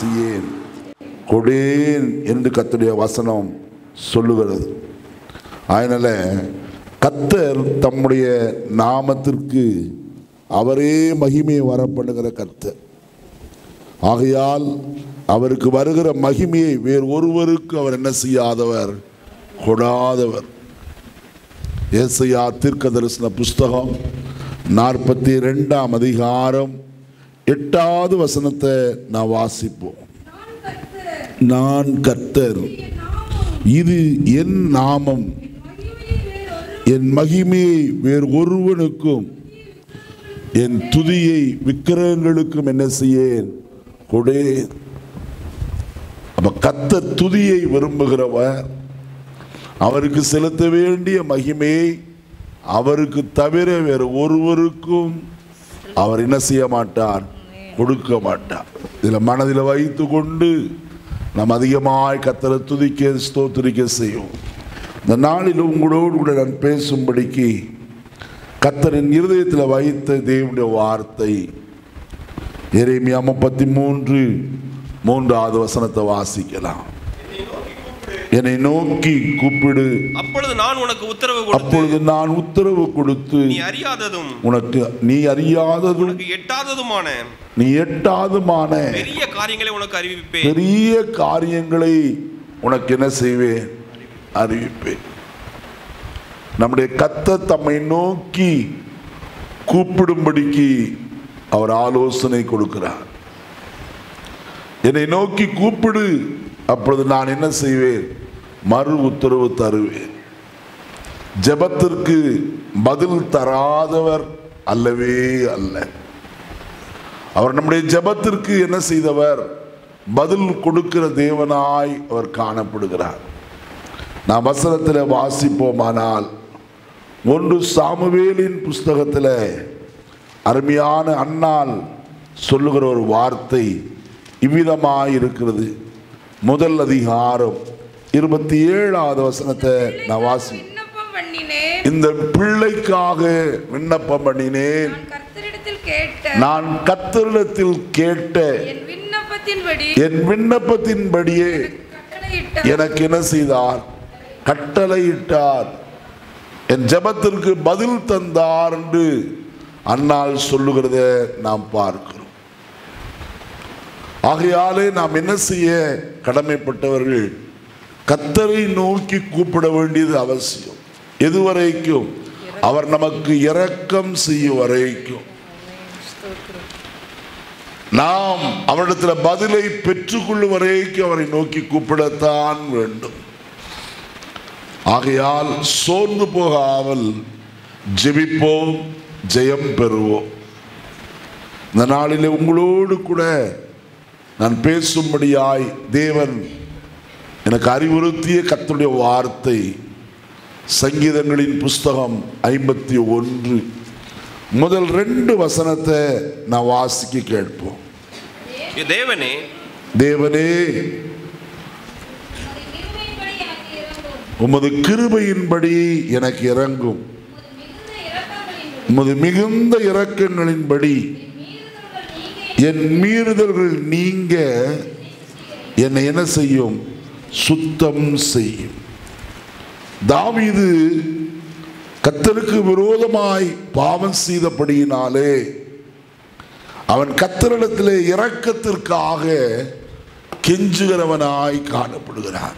செய்யேன் கொடேன் என்று கர்த்தருடைய வசனம் சொல்லுகிறது அதனால கத்தர் தம்முடைய நாமத்திற்கு அவரே மகிமையை வரப்படுகிற கர்த்தர் ஆகையால் அவருக்கு வருகிற மகிமையை வேறு ஒருவருக்கு அவர் என்ன செய்யாதவர் கொடாதவர் ஏசையா தீர்க்க தரிசன புஸ்தகம் நாற்பத்தி ரெண்டாம் அதிகாரம் எட்டாவது வசனத்தை நான் வாசிப்போம் நான் கர்த்தர் இது என் நாமம் என் மகிமையை வேறு ஒருவனுக்கும் என் துதியை விக்கிரகங்களுக்கும் என்ன செய்யேன் கொடே அப்ப கத்த துதியை விரும்புகிறவர் அவருக்கு செலுத்த வேண்டிய மகிமையை அவருக்கு தவிர வேறு ஒருவருக்கும் அவர் என்ன செய்ய மாட்டார் கொடுக்க மாட்டார் இதில் மனதில் வைத்து கொண்டு நாம் அதிகமாய் கத்தரை துதிக்க ஸ்தோத்திரிக்க செய்யும் இந்த நாளில் உங்களோடு கூட நான் பேசும்படிக்கு கத்தரின் இருதயத்தில் வைத்த தேவனுடைய வார்த்தை எரேமியா முப்பத்தி மூன்று மூன்றாவது வசனத்தை வாசிக்கலாம் என்னை நோக்கி கூப்பிடு அப்பொழுது நான் உனக்கு உத்தரவு கொடுத்து அப்பொழுது நான் உத்தரவு கொடுத்து நீ அறியாததும் உனக்கு நீ அறியாததும் உனக்கு எட்டாததுமான நீ எட்டாதுமான பெரிய காரியங்களை உனக்கு அறிவிப்பேன் பெரிய காரியங்களை உனக்கு என்ன செய்வேன் அறிவிப்பேன் நம்முடைய கத்த தம்மை நோக்கி கூப்பிடும்படிக்கு அவர் ஆலோசனை கொடுக்கிறார் என்னை நோக்கி கூப்பிடு அப்பொழுது நான் என்ன செய்வேன் மறு உத்தரவு தருவேன் ஜெபத்திற்கு பதில் தராதவர் அல்லவே அல்ல அவர் நம்முடைய ஜெபத்திற்கு என்ன செய்தவர் பதில் கொடுக்கிற தேவனாய் அவர் காணப்படுகிறார் நாம் வசனத்தில் வாசிப்போமானால் ஒன்று சாமுவேலின் புஸ்தகத்தில் அருமையான அண்ணால் சொல்லுகிற ஒரு வார்த்தை இவ்விதமாய் இருக்கிறது முதல் அதிகாரம் இருபத்தி ஏழாவது வசனத்தை நான் வாசி விண்ணப்பம் பண்ணினேன் இந்த பிள்ளைக்காக விண்ணப்பம் பண்ணினேன் நான் கர்த்தரிடத்தில் கேட்ட நான் கத்தரிடத்தில் கேட்ட என் விண்ணப்பத்தின்படி என் விண்ணப்பத்தின்படியே கட்டளையிட்ட எனக்கு என்ன செய்தார் கட்டளையிட்டார் என் ஜெபத்திற்கு பதில் தந்தார் என்று அன்னால் சொல்லுகிறத நாம் பார்க்கிறோம் ஆகையாலே நாம் என்ன செய்ய கடமைப்பட்டவர்கள் கத்தரை நோக்கி கூப்பிட வேண்டியது அவசியம் எதுவரைக்கும் அவர் நமக்கு இரக்கம் செய்யும் வரைக்கும் நாம் அவரிடத்தில் பதிலை பெற்றுக்கொள்ளும் வரைக்கும் அவரை நோக்கி கூப்பிடத்தான் வேண்டும் ஆகையால் சோர்ந்து போகாமல் ஜெபிப்போம் ஜெயம் பெறுவோம் இந்த நாளிலே உங்களோடு கூட நான் பேசும்படியாய் தேவன் எனக்கு அறிவுறுத்திய கர்த்தருடைய வார்த்தை சங்கீதங்களின் புஸ்தகம் ஐம்பத்தி ஒன்று முதல் ரெண்டு வசனத்தை நான் வாசிக்க கேட்போம் தேவனே தேவனே உமது கிருபையின்படி எனக்கு இறங்கும் உமது மிகுந்த இரக்கங்களின்படி என் மீறுதல்கள் நீங்க என்னை என்ன செய்யும் சுத்தம் செய்யும் தாவீது கத்தருக்கு விரோதமாய் பாவம் செய்தபடியினாலே அவன் கத்தரிடத்திலே இரக்கத்திற்காக கெஞ்சுகிறவனாய் காணப்படுகிறான்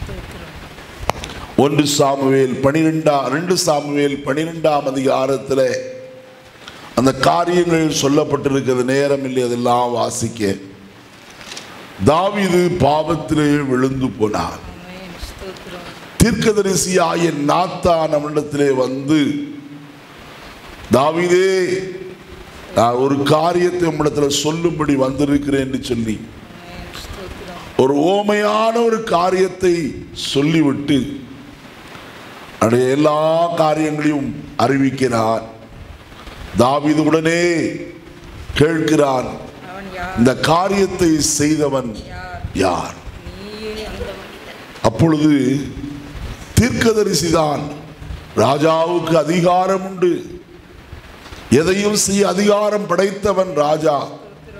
ஒன்று சாமுவேல் பனிரெண்டாம் ரெண்டு சாமுவேல் பனிரெண்டாம் அதிகாரத்தில் அந்த காரியங்கள் சொல்லப்பட்டிருக்கிறது நேரம் இல்லை அதெல்லாம் வாசிக்க தாவீது பாவத்திலே விழுந்து போனார் தீர்க்கதரிசியாய நாத்தான் அவனிடத்திலே வந்து தாவீதே நான் ஒரு காரியத்தை உம்மிடத்துல சொல்லும்படி வந்திருக்கிறேன் என்று சொல்லி ஒரு ஓமையான ஒரு காரியத்தை சொல்லிவிட்டு அவருடைய எல்லா காரியங்களையும் அறிவிக்கிறார் தாவீது உடனே கேட்கிறான் அவன் யார் இந்த காரியத்தை செய்தவன் யார் நீயே அந்த மனிதன் அப்பொழுது தீர்க்கதரிசிதான் ராஜாவுக்கு அதிகாரம் உண்டு எதையும் செய்ய அதிகாரம் படைத்தவன் ராஜா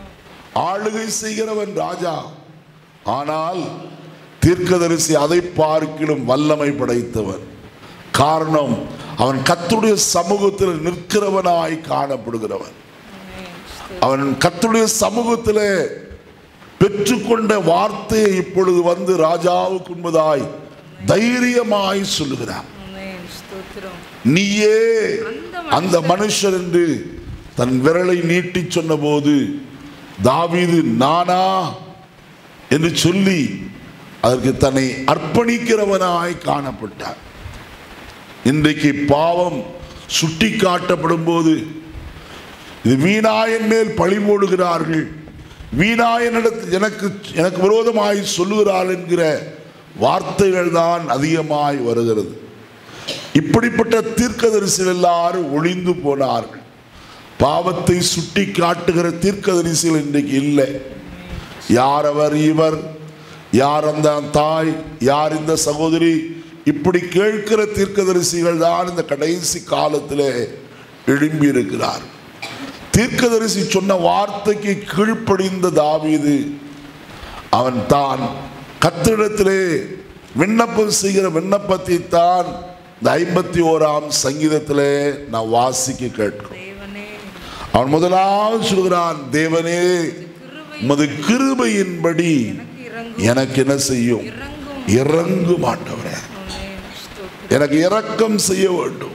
ஆளுகை செய்கிறவன் ராஜா ஆனால் தீர்க்கதரிசி அதை பார்க்கிலும் வல்லமை படைத்தவன் காரணம் அவன் கர்த்தருடைய சமூகத்தில் நிற்கிறவனாய் காணப்படுகிறவன் அவன் கர்த்தருடைய சமூகத்தில் பெற்றுக்கொண்ட வார்த்தையை இப்பொழுது வந்து ராஜாவுக்கு உண்பதாய் தைரியமாய் சொல்லுகிறான் ஆமென். ஸ்தோத்திரம் நீயே அந்த அந்த மனுஷர் என்று தன் விரலை நீட்டி சொன்னபோது தாவீது நானா என்று சொல்லி அதற்கு தன்னை அர்ப்பணிக்கிறவனாய் காணப்பட்டார் இன்றைக்கு பாவம் சுட்டி காட்டப்படும் போது இது வீணாயன் மேல் பழி போடுகிறார்கள் வீணாயனிடத்தில் எனக்கு எனக்கு விரோதமாய் சொல்லுகிறாள் என்கிற வார்த்தைகள் தான் அதிகமாய் வருகிறது இப்படிப்பட்ட தீர்க்கதரிசிகள் எல்லாரும் ஒளிந்து போனார்கள் பாவத்தை சுட்டி காட்டுகிற தீர்க்கதரிசிகள் இன்றைக்கு இல்லை யார் அவர் இவர் யார் அந்த தாய் யார் இந்த சகோதரி இப்படி கேட்கிற தீர்க்கதரிசிகள் தான் இந்த கடைசி காலத்திலே எழும்பி இருக்கிறார் தீர்க்கதரிசி சொன்ன வார்த்தைக்கு கீழ்ப்படிந்த தாவீது அவன் தான் கத்திரிடத்திலே விண்ணப்பம் செய்கிற விண்ணப்பத்தை தான் இந்த ஐம்பத்தி ஓராம் சங்கீதத்திலே நான் வாசிக்க கேட்கிறோம் தேவனே அவன் முதலாவது சொல்கிறான் தேவனே கிருபை உமது கிருபையின்படி எனக்கு இறங்கும் எனக்கு என்ன செய்யும் இறங்கும் இறங்கும் ஆண்டவரே ஆமென். ஸ்தோத்திரம் எனக்கு இரக்கம் செய்ய வேண்டும்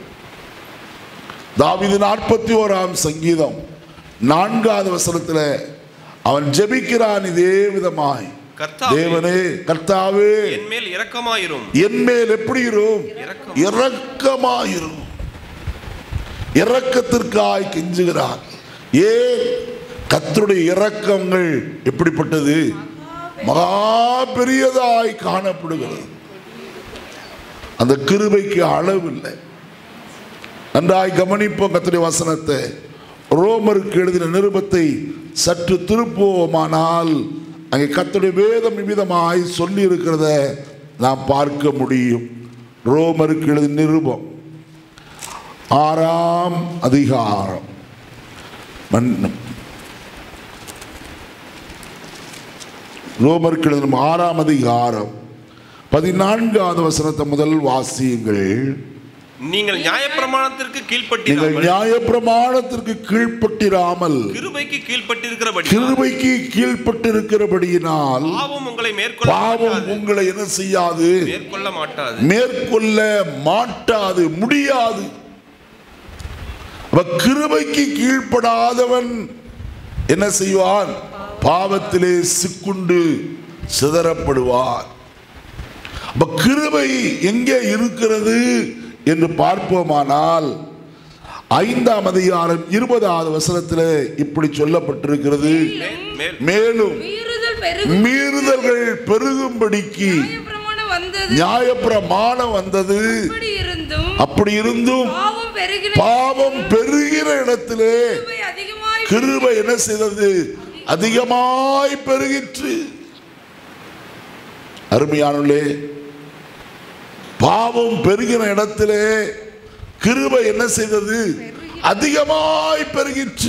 தாவீது நாற்பத்தி ஓராம் சங்கீதம் நான்காவது வசனத்துல அவன் ஜெபிக்கிறான் இதே விதமாய் கர்த்தாவே தேவனே கர்த்தாவே என் மேல் இரக்கமாயிரும் என் மேல் எப்படி இரும் இரக்கம் இரக்கமாயிரும் இரக்கத்திற்காய் கெஞ்சுகிறார் ஏன் கர்த்தருடைய இரக்கங்கள் எப்படிப்பட்டது மகா பெரியதாய் காணப்படுகிறது அந்த கிருபைக்கு அளவில்லை நன்றாய் கவனிப்போம் கர்த்தருடைய வசனத்தை ரோமருக்கு எழுதின நிருபத்தை சற்று திருப்புவோமானால் அங்கே கர்த்தருடைய வேதம் விதமாய் சொல்லி இருக்கிறத நாம் பார்க்க முடியும் ரோமருக்கு எழுதின நிருபம் ஆறாம் அதிகாரம் மன்- ரோமருக்கு எழுதின ஆறாம் அதிகாரம் பதினான்காவது வசனத்தை முதல் வாசியுங்கள் நீங்கள் நியாயப்பிரமாணத்திற்கு நீங்கள் கீழ்ப்பட்டீர்கள் நியாயப்பிரமாணத்திற்கு கீழ்ப்பட்டிராமல் கிருபைக்கு கீழ்ப்பட்டிருக்கிறபடி கிருபைக்கு கீழ்ப்பட்டிருக்கிறபடியினால் பாவம் உங்களை மேற்கொள்ள பாவம் மாட்டாது. உங்களை என்ன செய்யாது மேற்கொள்ள மாட்டாது மேற்கொள்ள மாட்டாது முடியாது அப்ப கிருபைக்கு கீழ்ப்படாதவன் என்ன செய்வான் பாவத்திலே சிக்குண்டு சிதறப்படுவான் அப்ப கிருபை எங்கே இருக்கிறது என்று பார்ப்போமானால் ஐந்தாம் அதிகாரம் இருபதாவது வசனத்திலே இப்படி சொல்லப்பட்டிருக்கிறது மேல் மேல் மேலும் மீறுதல் பெருகும் மீறுதல்கள் பெருகும்படிக்கு நியாயப்பிரமாணம் வந்தது நியாயப்பிரமாணம் வந்தது அப்படி இருந்தும் அப்படி இருந்தும் பாவம் பெருகின பாவம் பெருகிற இடத்திலே கிருபை அதிகமாய் கிருபை என்ன செய்தது அதிகமாய் பெருகிற்று அருமையானுள்ளே பாவம் பெருகிற இடத்திலே கிருபை என்ன செய்தது அதிகமாய் பெருகிற்று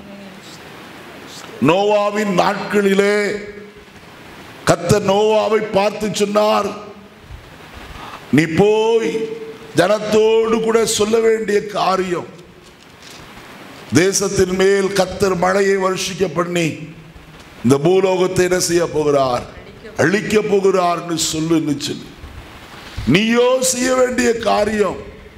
நோவாவின் நாட்களிலே கர்த்தர் நோவாவை பார்த்து சொன்னார் நீ போய் ஜனத்தோடு கூட சொல்ல வேண்டிய காரியம் தேசத்தின் மேல் கத்தர் மழையை வருஷிக்க பண்ணி இந்த பூலோகத்தை என்ன செய்ய போகிறார் அழிக்க போகிறார்னு சொல்லு சொல்லி நீயோ செய்ய வேண்டிய காரியம்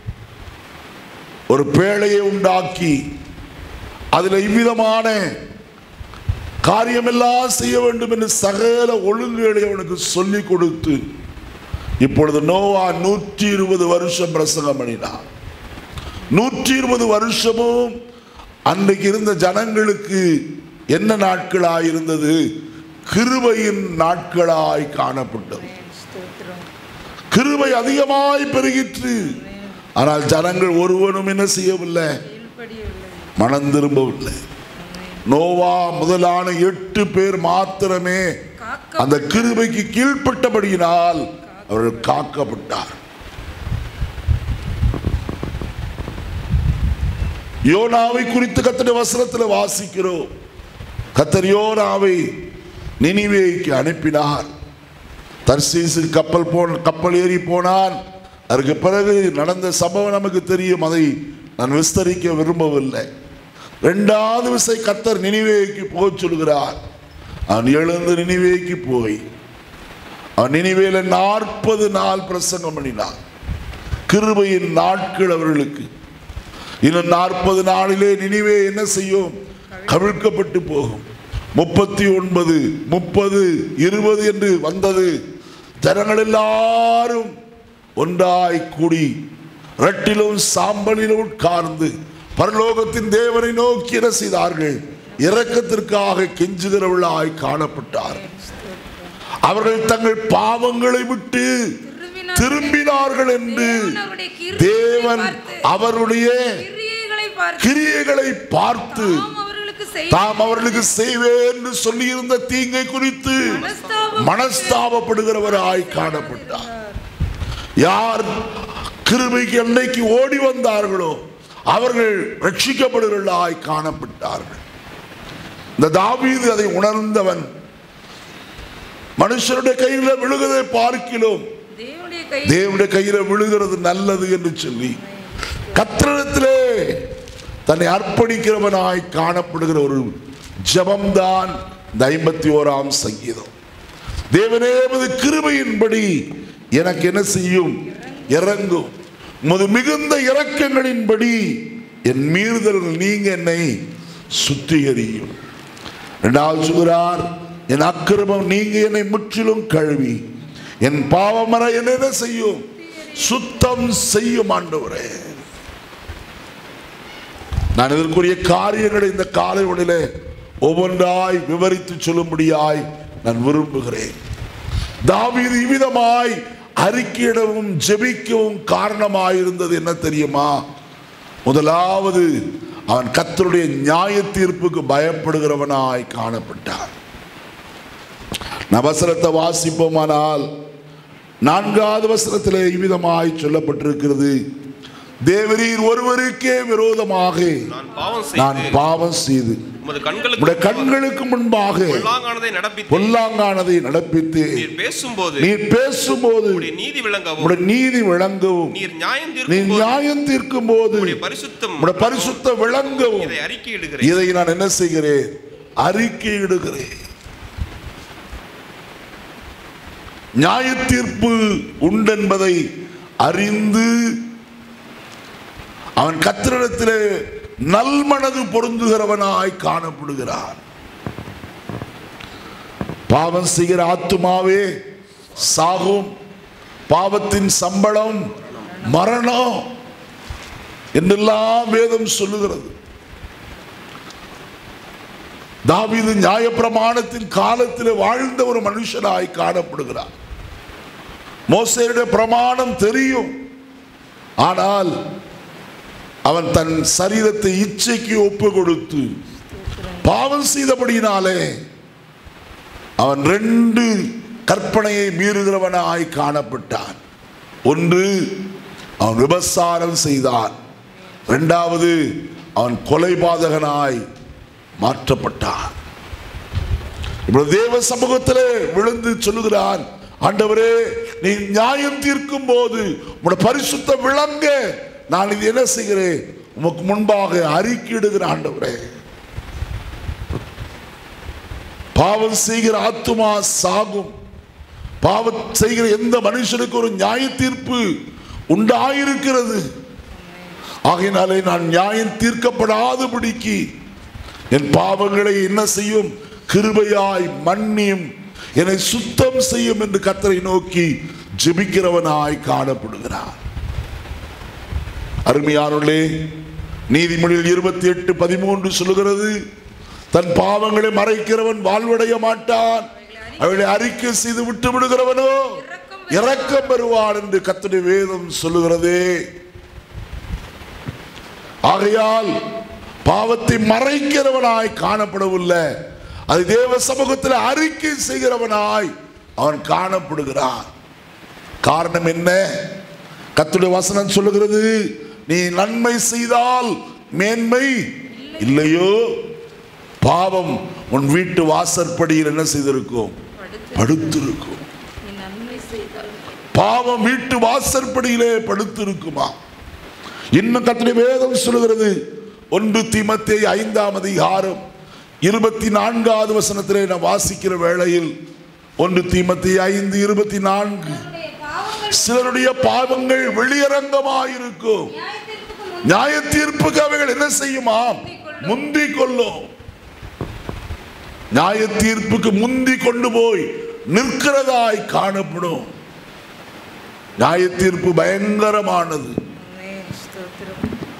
ஒரு பேழையை உண்டாக்கி அதுல இவ்விதமான காரியமெல்லாம் செய்ய வேண்டும் என்று சகல ஒழுங்குகளை அவனுக்கு சொல்லி கொடுத்து இப்பொழுது நோவா நூற்றி இருபது வருஷம் பிரசங்கம் பண்ணினார் நூற்றி இருபது வருஷமும் அன்றைக்கு இருந்த ஜனங்களுக்கு என்ன நாட்களாய் இருந்தது கிருபையின் நாட்களாய் காணப்பட்டது ஸ்தோத்திரம் கிருபை அதிகமாய் பெருகிற்று ஆனால் ஜனங்கள் ஒருவனும் என்ன செய்யவில்லை கீழ்ப்படியவில்லை மனம் திரும்பவில்லை நோவா முதலான எட்டு பேர் மாத்திரமே காக்க அந்த கிருபைக்கு கீழ்ப்பட்டபடியினால் அவர்கள் காக்கப்பட்டார் யோனாவை குறித்து கத்திர வசனத்தில் வாசிக்கிறோம் கத்தரியோராவை நினிவேக்கு அனுப்பினார் தர்சீசு கப்பல் போன கப்பல் ஏறி போனான் அதற்கு பிறகு நடந்த சம்பவம் நமக்கு தெரியும் அதை நான் விஸ்தரிக்க விரும்பவில்லை ரெண்டாவது விசை கத்தர் நினிவேக்கு போக சொல்கிறார் அவன் எழுந்து நினிவேக்கு போய் அவன் நினிவேல நாற்பது நாள் பிரசங்கம் பண்ணினான் கிருபையின் நாட்கள் அவர்களுக்கு இன்னும் நாற்பது நாளிலே நினிவே என்ன செய்யும் கவிழ்க்கப்பட்டு போகும் முப்பத்தி ஒன்பது முப்பது இருபது என்று வந்தது ஜனங்கள் எல்லாரும் ஒன்றாய் கூடி ரட்டிலும் சாம்பலிலும் உட்கார்ந்து பரலோகத்தின் தேவனை நோக்கி என்ன செய்தார்கள் இரக்கத்திற்காக கெஞ்சுகிறவர்களாய் காணப்பட்டார் அவர்கள் தங்கள் பாவங்களை விட்டு திரும்பினார்கள். திரும்பினார்கள் என்று தேவன் அவருடைய தேவன் கிரியைகளை அவருடைய பார்த்து, கிரியைகளை பார்த்து தாம் அவர்களுக்கு செய்த தாம் அவர்களுக்கு செய்வேன் என்று சொல்லியிருந்த தீங்கை குறித்து மனஸ்தாபம் மனஸ்தாபப்படுகிறவராய் காணப்பட்டார் யார் கிருபைக்கு என்னைக்கு ஓடி வந்தார்களோ அவர்கள் ரட்சிக்கப்படுகிறவர்களாய் காணப்பட்டார்கள் இந்த தாவீது அதை உணர்ந்தவன் மனுஷருடைய கையில விழுகிறதை பார்க்கிலும் தேவனுடைய கை தேவனுடைய கையில விழுகிறது நல்லது என்று சொல்லி கத்திரத்திலே தன்னை அர்ப்பணிக்கிறவனாய் காணப்படுகிற ஒரு ஜபம்தான் இந்த ஐம்பத்தி ஓராம் சங்கீதம் தேவனே உமது கிருபையின்படி எனக்கு என்ன செய்யும் இறங்கும் உமது மிகுந்த இரக்கங்களின்படி என் மீறுதல் நீங்க என்னை சுத்திகரியும் இரண்டாவது சொல்கிறார் என் அக்கிரமம் நீங்க என்னை முற்றிலும் கழுவி என் பாவமர என்ன என்ன செய்யும் சுத்தம் செய்யும் ஆண்டவரே நான் இதற்குரிய காரியங்களை இந்த காலை உடலே ஒவ்வொன்றாய் விவரித்து சொல்லும்படியாய் நான் விரும்புகிறேன் தாவீது இவ்விதமாய் அறிக்கையிடவும் ஜெபிக்கவும் காரணமாயிருந்தது என்ன தெரியுமா முதலாவது அவன் கத்தருடைய நியாய தீர்ப்புக்கு பயப்படுகிறவனாய் காணப்பட்டான் நவசரத்தை வாசிப்போமானால் நான்காவது வசனத்திலே இவ்விதமாய் சொல்லப்பட்டிருக்கிறது தேவரீர் ஒருவருக்கே விரோதமாக நான் பாவம் நான் செய்து பாவம் செய்து உமது கண்களுக்கு உடைய கண்களுக்கு முன்பாக பொல்லாங்கானதை நடப்பித்து பொல்லாங்கானதை நடப்பித்து நீர் பேசும்போது நீர் பேசும்போது உம்முடைய நீதி விளங்கவும் உடைய நீதி விளங்கவும் நீர் நியாயம் நீ தீர்க்கும் போது நியாயம் தீர்க்கும் போது உம்முடைய பரிசுத்தம் உடைய பரிசுத்த விளங்கவும் இதை அறிக்கையிடுகிறேன் இதை நான் என்ன செய்கிறேன் அறிக்கையிடுகிறேன் நியாய தீர்ப்பு உண்டென்பதை அறிந்து அவன் கத்திரிடத்திலே நல்மனது பொருந்துகிறவனாய் காணப்படுகிறான் பாவம் செய்கிற ஆத்துமாவே சாகும் பாவத்தின் சம்பளம் மரணம் என்றெல்லாம் வேதம் சொல்லுகிறது தாவீது நியாயப்பிரமாணத்தின் காலத்தில் வாழ்ந்த ஒரு மனுஷனாய் காணப்படுகிறார் மோசேருடைய பிரமாணம் தெரியும் ஆனால் அவன் தன் சரீரத்தை இச்சைக்கு ஒப்பு கொடுத்து பாவம் செய்தபடியினாலே அவன் ரெண்டு கற்பனையை மீறுகிறவனாய் காணப்பட்டான் ஒன்று அவன் விபசாரம் செய்தான் இரண்டாவது அவன் கொலைபாதகனாய் மாற்றப்பட்டான் இப்பொழுது தேவ சமூகத்திலே விழுந்து சொல்லுகிறான் ஆண்டவரே நீ நியாயம் தீர்க்கும் போது உடைய பரிசுத்த விளங்க நான் இது என்ன செய்கிறேன் உமக்கு முன்பாக அறிக்கையிடுகிற ஆண்டவரே பாவம் செய்கிற ஆத்துமா சாகும் பாவம் செய்கிற எந்த மனுஷனுக்கு ஒரு நியாய தீர்ப்பு உண்டாயிருக்கிறது ஆகையினாலே நான் நியாயம் தீர்க்கப்படாதபடிக்கு என் பாவங்களை என்ன செய்யும் கிருபையாய் மன்னியும் என்னை சுத்தம் செய்யும் என்று கத்தரை நோக்கி ஜெபிக்கிறவனாய் காணப்படுகிறார் அருமையானுள்ளே நீதிமொழியில் இருபத்தி எட்டு பதிமூன்று சொல்லுகிறது தன் பாவங்களை மறைக்கிறவன் வாழ்வடைய மாட்டான் அவளை அறிக்கை செய்து விட்டு விடுகிறவனோ இரக்கம் பெறுவான் என்று கத்துடைய வேதம் சொல்லுகிறதே ஆகையால் பாவத்தை மறைக்கிறவனாய் காணப்படவில்லை அது தேவ சமூகத்தில் அறிக்கை செய்கிறவனாய் அவன் காணப்படுகிறான் காரணம் என்ன கத்துடைய வசனம் சொல்லுகிறது நீ நன்மை செய்தால் மேன்மை இல்லையோ பாவம் உன் வீட்டு வாசற்படியில் என்ன செய்திருக்கும் படுத்து படுத்திருக்கும் நீ நன்மை செய்தால் பாவம் வீட்டு வாசற்படியிலே படுத்திருக்குமா இன்னும் கத்திரி வேதம் சொல்லுகிறது ஒன்று தீமத்தே ஐந்தாம் அதிகாரம் இருபத்தி நான்காவது வசனத்திலே நான் வாசிக்கிற வேளையில் ஒன்று தீமத்தி ஐந்து இருபத்தி நான்கு உன்னுடைய பாவங்கள் சிலருடைய பாவங்கள் வெளியரங்கமாயிருக்கும் நியாயத்திற்கு முன் நியாய தீர்ப்புக்கு அவைகள் என்ன செய்யுமா முந்தி கொள்ளும் நியாய தீர்ப்புக்கு முந்தி கொண்டு போய் நிற்கிறதாய் காணப்படும் நியாய தீர்ப்பு பயங்கரமானது ஆமென். ஸ்தோத்திரம்.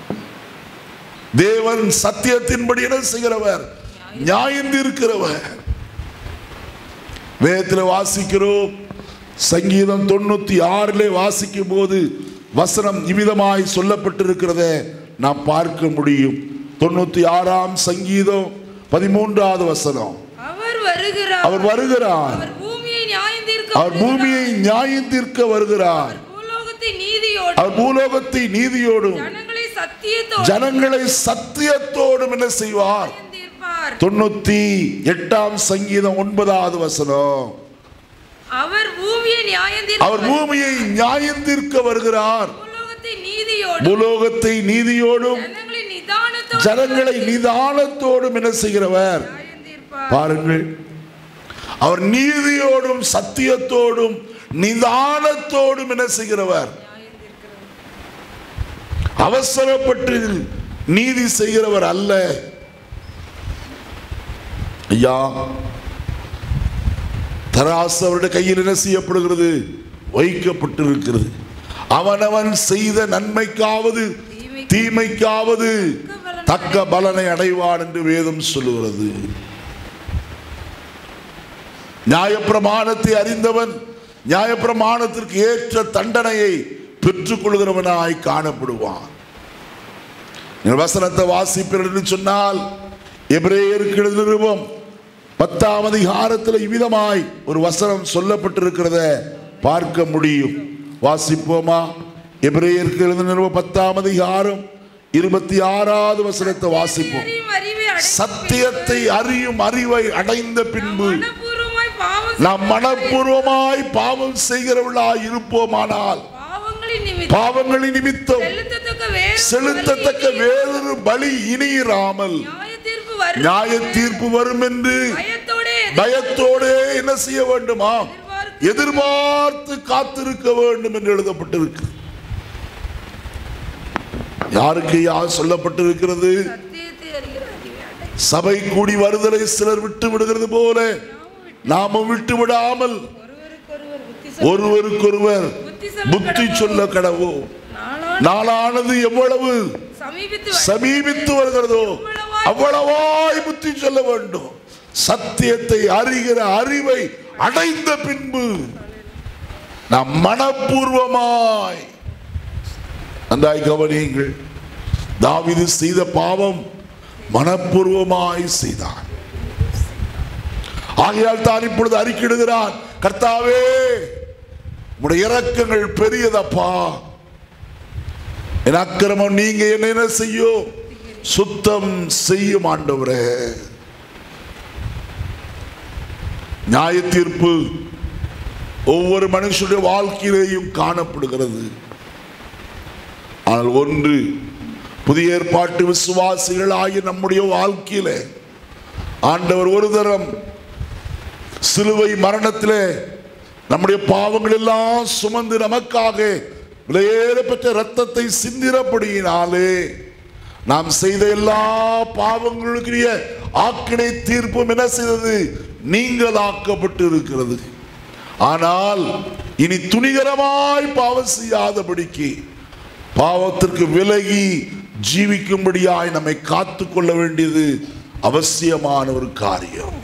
தேவன் சத்தியத்தின்படி என்ன செய்கிறவர் நியாயம் தீர்க்கிறவர் வேதத்தில் வாசிக்கிறோம் சங்கீதம் தொண்ணூத்தி ஆறிலே வாசிக்கும் போது வசனம் இவ்விதமாய் சொல்லப்பட்டிருக்கிறத நாம் பார்க்க முடியும் தொண்ணூத்தி ஆறாம் சங்கீதம் பதிமூன்றாவது வசனம் அவர் வருகிறார் அவர் வருகிறார் அவர் பூமியை நியாயம் தீர்க்க அவர் பூமியை நியாயம் தீர்க்க வருகிறார் பூலோகத்தை நீதியோடு அவர் பூலோகத்தை நீதியோடும் ஜனங்களை சத்தியத்தோடு ஜனங்களை சத்தியத்தோடும் என்ன செய்வார் நியாயம் தீர்ப்பார் தொண்ணூத்தி எட்டாம் சங்கீதம் ஒன்பதாவது வசனம் அவர் பூமியை நியாயம் தீர்க்க அவர் பூமியை நியாயம் தீர்க்க வருகிறார் பூலோகத்தை நீதியோடு பூலோகத்தை நீதியோடும் ஜனங்களை நிதானத்தோடு ஜனங்களை நிதானத்தோடும் என்ன செய்கிறவர் நியாயம் தீர்ப்பார் பாருங்கள் அவர் நீதியோடும் சத்தியத்தோடும் நிதானத்தோடும் என்ன செய்கிறவர் நியாயம் தீர்க்கிறவர் அவசரப்பட்டு நீதி செய்கிறவர் அல்ல ஐயா தராசு அவருடைய கையில் என்ன செய்யப்படுகிறது வைக்கப்பட்டிருக்கிறது அவனவன் செய்த நன்மைக்காவது தீமைக்காவது தக்க பலனை அடைவான் என்று வேதம் சொல்லுகிறது நியாயப்பிரமாணத்தை அறிந்தவன் நியாயப்பிரமாணத்திற்கு ஏற்ற தண்டனையை பெற்றுக் கொள்கிறவனாய் காணப்படுவான் நீங்கள் வசனத்தை வாசிப்பீர்கள் என்று சொன்னால் எபிரேயருக்கு எழுதின நிருபம் பத்தாம் அதிகாரத்தில் இவ்விதமாய் ஒரு வசனம் சொல்லப்பட்டிருக்கிறத பார்க்க முடியும் வாசிப்போமா எபிரேயருக்கு எழுதின நிருபம் பத்தாம் அதிகாரம் இருபத்தி ஆறாவது வசனத்தை வாசிப்போம் அறியும் அறிவை அடைந்த சத்தியத்தை அறியும் அறிவை அடைந்த பின்பு மனப்பூர்வமாய் பாவம் நாம் மனப்பூர்வமாய் பாவம் செய்கிறவர்களாய் இருப்போமானால் பாவங்களின் நிமித்தம் பாவங்களின் நிமித்தம் செலுத்தத்தக்க வேறு செலுத்தத்தக்க வேறொரு பலி இனியிராமல் நியாய தீர்ப்பு வரும் நியாய தீர்ப்பு வரும் என்று பயத்தோடே பயத்தோடே என்ன செய்ய வேண்டுமா எதிர்பார்த்து காத்திருக்க வேண்டும் என்று எழுதப்பட்டிருக்கு யாருக்கு யார் சொல்லப்பட்டிருக்கிறது சத்தியத்தை அறிகிற அறிவை அடை சபை கூடி வருதலை சிலர் விட்டு விடுகிறது போல நாமும் விட்டு விடாமல் ஒருவருக்கொருவர் புத்தி சொல்ல ஒருவருக்கொருவர் புத்தி சொல்ல புத்தி சொல்ல கடவோ நாளான நாளானது எவ்வளவு சமீபித்து வ- சமீபித்து வருகிறதோ அவ்வளவாய் புத்தி சொல்ல வேண்டும் சத்தியத்தை அறிகிற அறிவை அடைந்த பின்பு நாம் மனப்பூர்வமாய் நன்றாய் கவனியுங்கள் தாவீது செய்த பாவம் மனப்பூர்வமாய் செய்தான் ஆகையால் தான் இப்பொழுது அறிக்கையிடுகிறான் கர்த்தாவே உடைய இரக்கங்கள் பெரியதப்பா என் அக்கிரமம் நீங்க என்ன என்ன செய்யும் சுத்தம் செய்யும் ஆண்டவரே நியாய தீர்ப்பு ஒவ்வொரு மனுஷனுடைய வாழ்க்கையிலேயும் காணப்படுகிறது ஆனால் ஒன்று புதிய ஏற்பாட்டு விசுவாசிகள் ஆகிய நம்முடைய வாழ்க்கையில ஆண்டவர் ஒரு தரம் சிலுவை மரணத்திலே நம்முடைய பாவங்கள் எல்லாம் சுமந்து நமக்காக விலையேற பெற்ற ரத்தத்தை சிந்திரப்படியினாலே நாம் செய்த எல்லா பாவங்களுக்குரிய ஆக்கினை தீர்ப்பும் என்ன செய்தது நீங்களாக்கப்பட்டு இருக்கிறது ஆனால் இனி துணிகரமாய் பாவம் செய்யாதபடிக்கு பாவத்திற்கு விலகி ஜீவிக்கும்படியாய் நம்மை காத்து கொள்ள வேண்டியது அவசியமான ஒரு காரியம்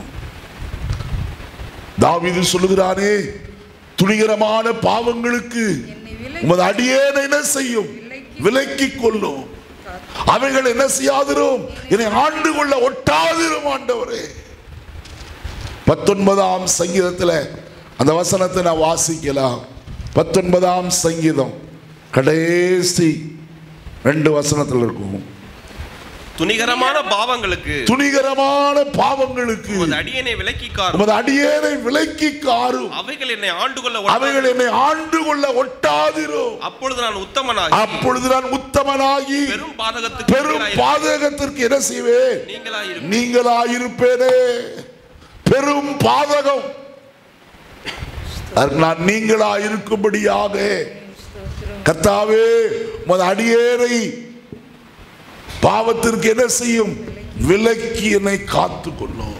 தாவீது சொல்லுகிறானே துணிகரமான பாவங்களுக்கு என்னை விலை உமது அடியேனை என்ன செய்யும் விலக்கி கொள்ளும் அவைகள் என்ன செய்யாதிரும் என்னை ஆண்டு கொள்ள ஒட்டாதிரும் ஆண்டவரே பத்தொன்பதாம் சங்கீதத்தில் அந்த வசனத்தை நான் வாசிக்கலாம் பத்தொன்பதாம் சங்கீதம் கடைசி ரெண்டு வசனத்தில் இருக்கும் துணிகரமான பாவங்களுக்கு துணிகரமான பாவங்களுக்கு உமது அடியனை விலக்கி காரும் உமது அடியேனை விலக்கி காரும் அவைகள் என்னை ஆண்டு கொள்ள அவைகள் என்னை ஆண்டு கொள்ள ஒட்டாதிரும் அப்பொழுது நான் உத்தமனாகி அப்பொழுது நான் உத்தமனாகி பெரும் பாதகத்துக்கு பெரும் நீங்களாயிரு- பாதகத்திற்கு என்ன செய்வேன் நீங்களாயிரு நீங்களாயிருப்பேனே பெரும் பாதகம் அதற்கு நான் நீங்களா இருக்கும்படியாக கத்தாவே உமது அடியேனை பாவத்திற்கு என்ன செய்யும் விலக்கி என்னை காத்து கொள்ளும்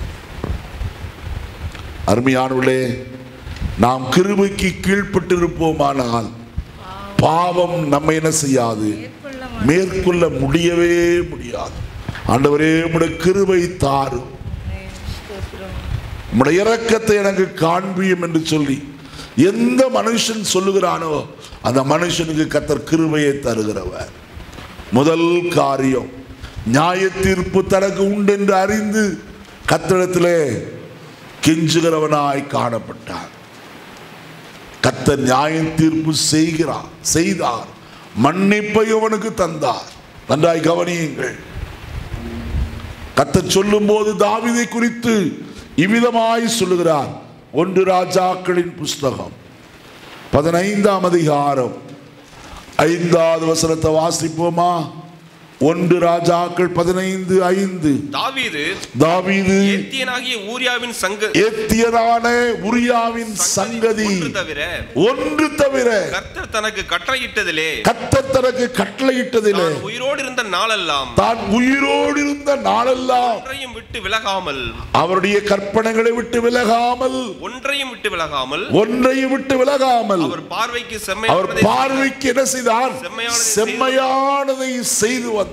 அருமையானவர்களே நாம் கிருபைக்கு கீழ்ப்பட்டிருப்போமானால் பாவம் நம்மை என்ன செய்யாது மேற்கொள்ள மேற்கொள்ள முடியவே முடியாது ஆண்டவரே உம்முடைய கிருபை தாரும் மாட்டேன் ஸ்தோத்திரம் உம்முடைய இரக்கத்தை எனக்கு காண்பியும் என்று சொல்லி எந்த மனுஷன் சொல்லுகிறானோ அந்த மனுஷனுக்கு கத்தர் கிருபையை தருகிறவர் முதல் காரியம் நியாய தீர்ப்பு தனக்கு உண்டு என்று அறிந்து கத்தரிடத்திலே கெஞ்சுகிறவனாய் காணப்பட்டார் கத்தர் நியாய தீர்ப்பு செய்கிறார் செய்தார் மன்னிப்பை அவனுக்கு தந்தார் நன்றாய் கவனியுங்கள் கத்தர் சொல்லும்போது தாவீதை குறித்து இவ்விதமாய் சொல்லுகிறார் ஒன்று ராஜாக்களின் புஸ்தகம் பதினைந்தாம் அதிகாரம் ஐந்தாவது வசனத்தை வாசிப்போமா ஒன்று ராஜாக்கள் பதினைந்து ஐந்து தாவீது தாவீது ஏத்தியனாகிய ஊரியாவின் சங்க ஏத்தியரான உரியாவின் சங்கதி ஒன்று தவிர ஒன்று தவிர கர்த்தர் தனக்கு கட்டளையிட்டதிலே கத்தர் தனக்கு கட்டளையிட்டதிலே தான் உயிரோடு இருந்த நாளெல்லாம் தான் உயிரோடு இருந்த நாளெல்லாம் ஒன்றையும் விட்டு விலகாமல் அவருடைய கற்பனைகளை விட்டு விலகாமல் ஒன்றையும் விட்டு விலகாமல் ஒன்றையும் விட்டு விலகாமல் அவர் பார்வைக்கு அவர் செம்மையானதை பார்வைக்கு என்ன செய்தார் செம்மையானதை செம்மையானதை செய்து வந்தார்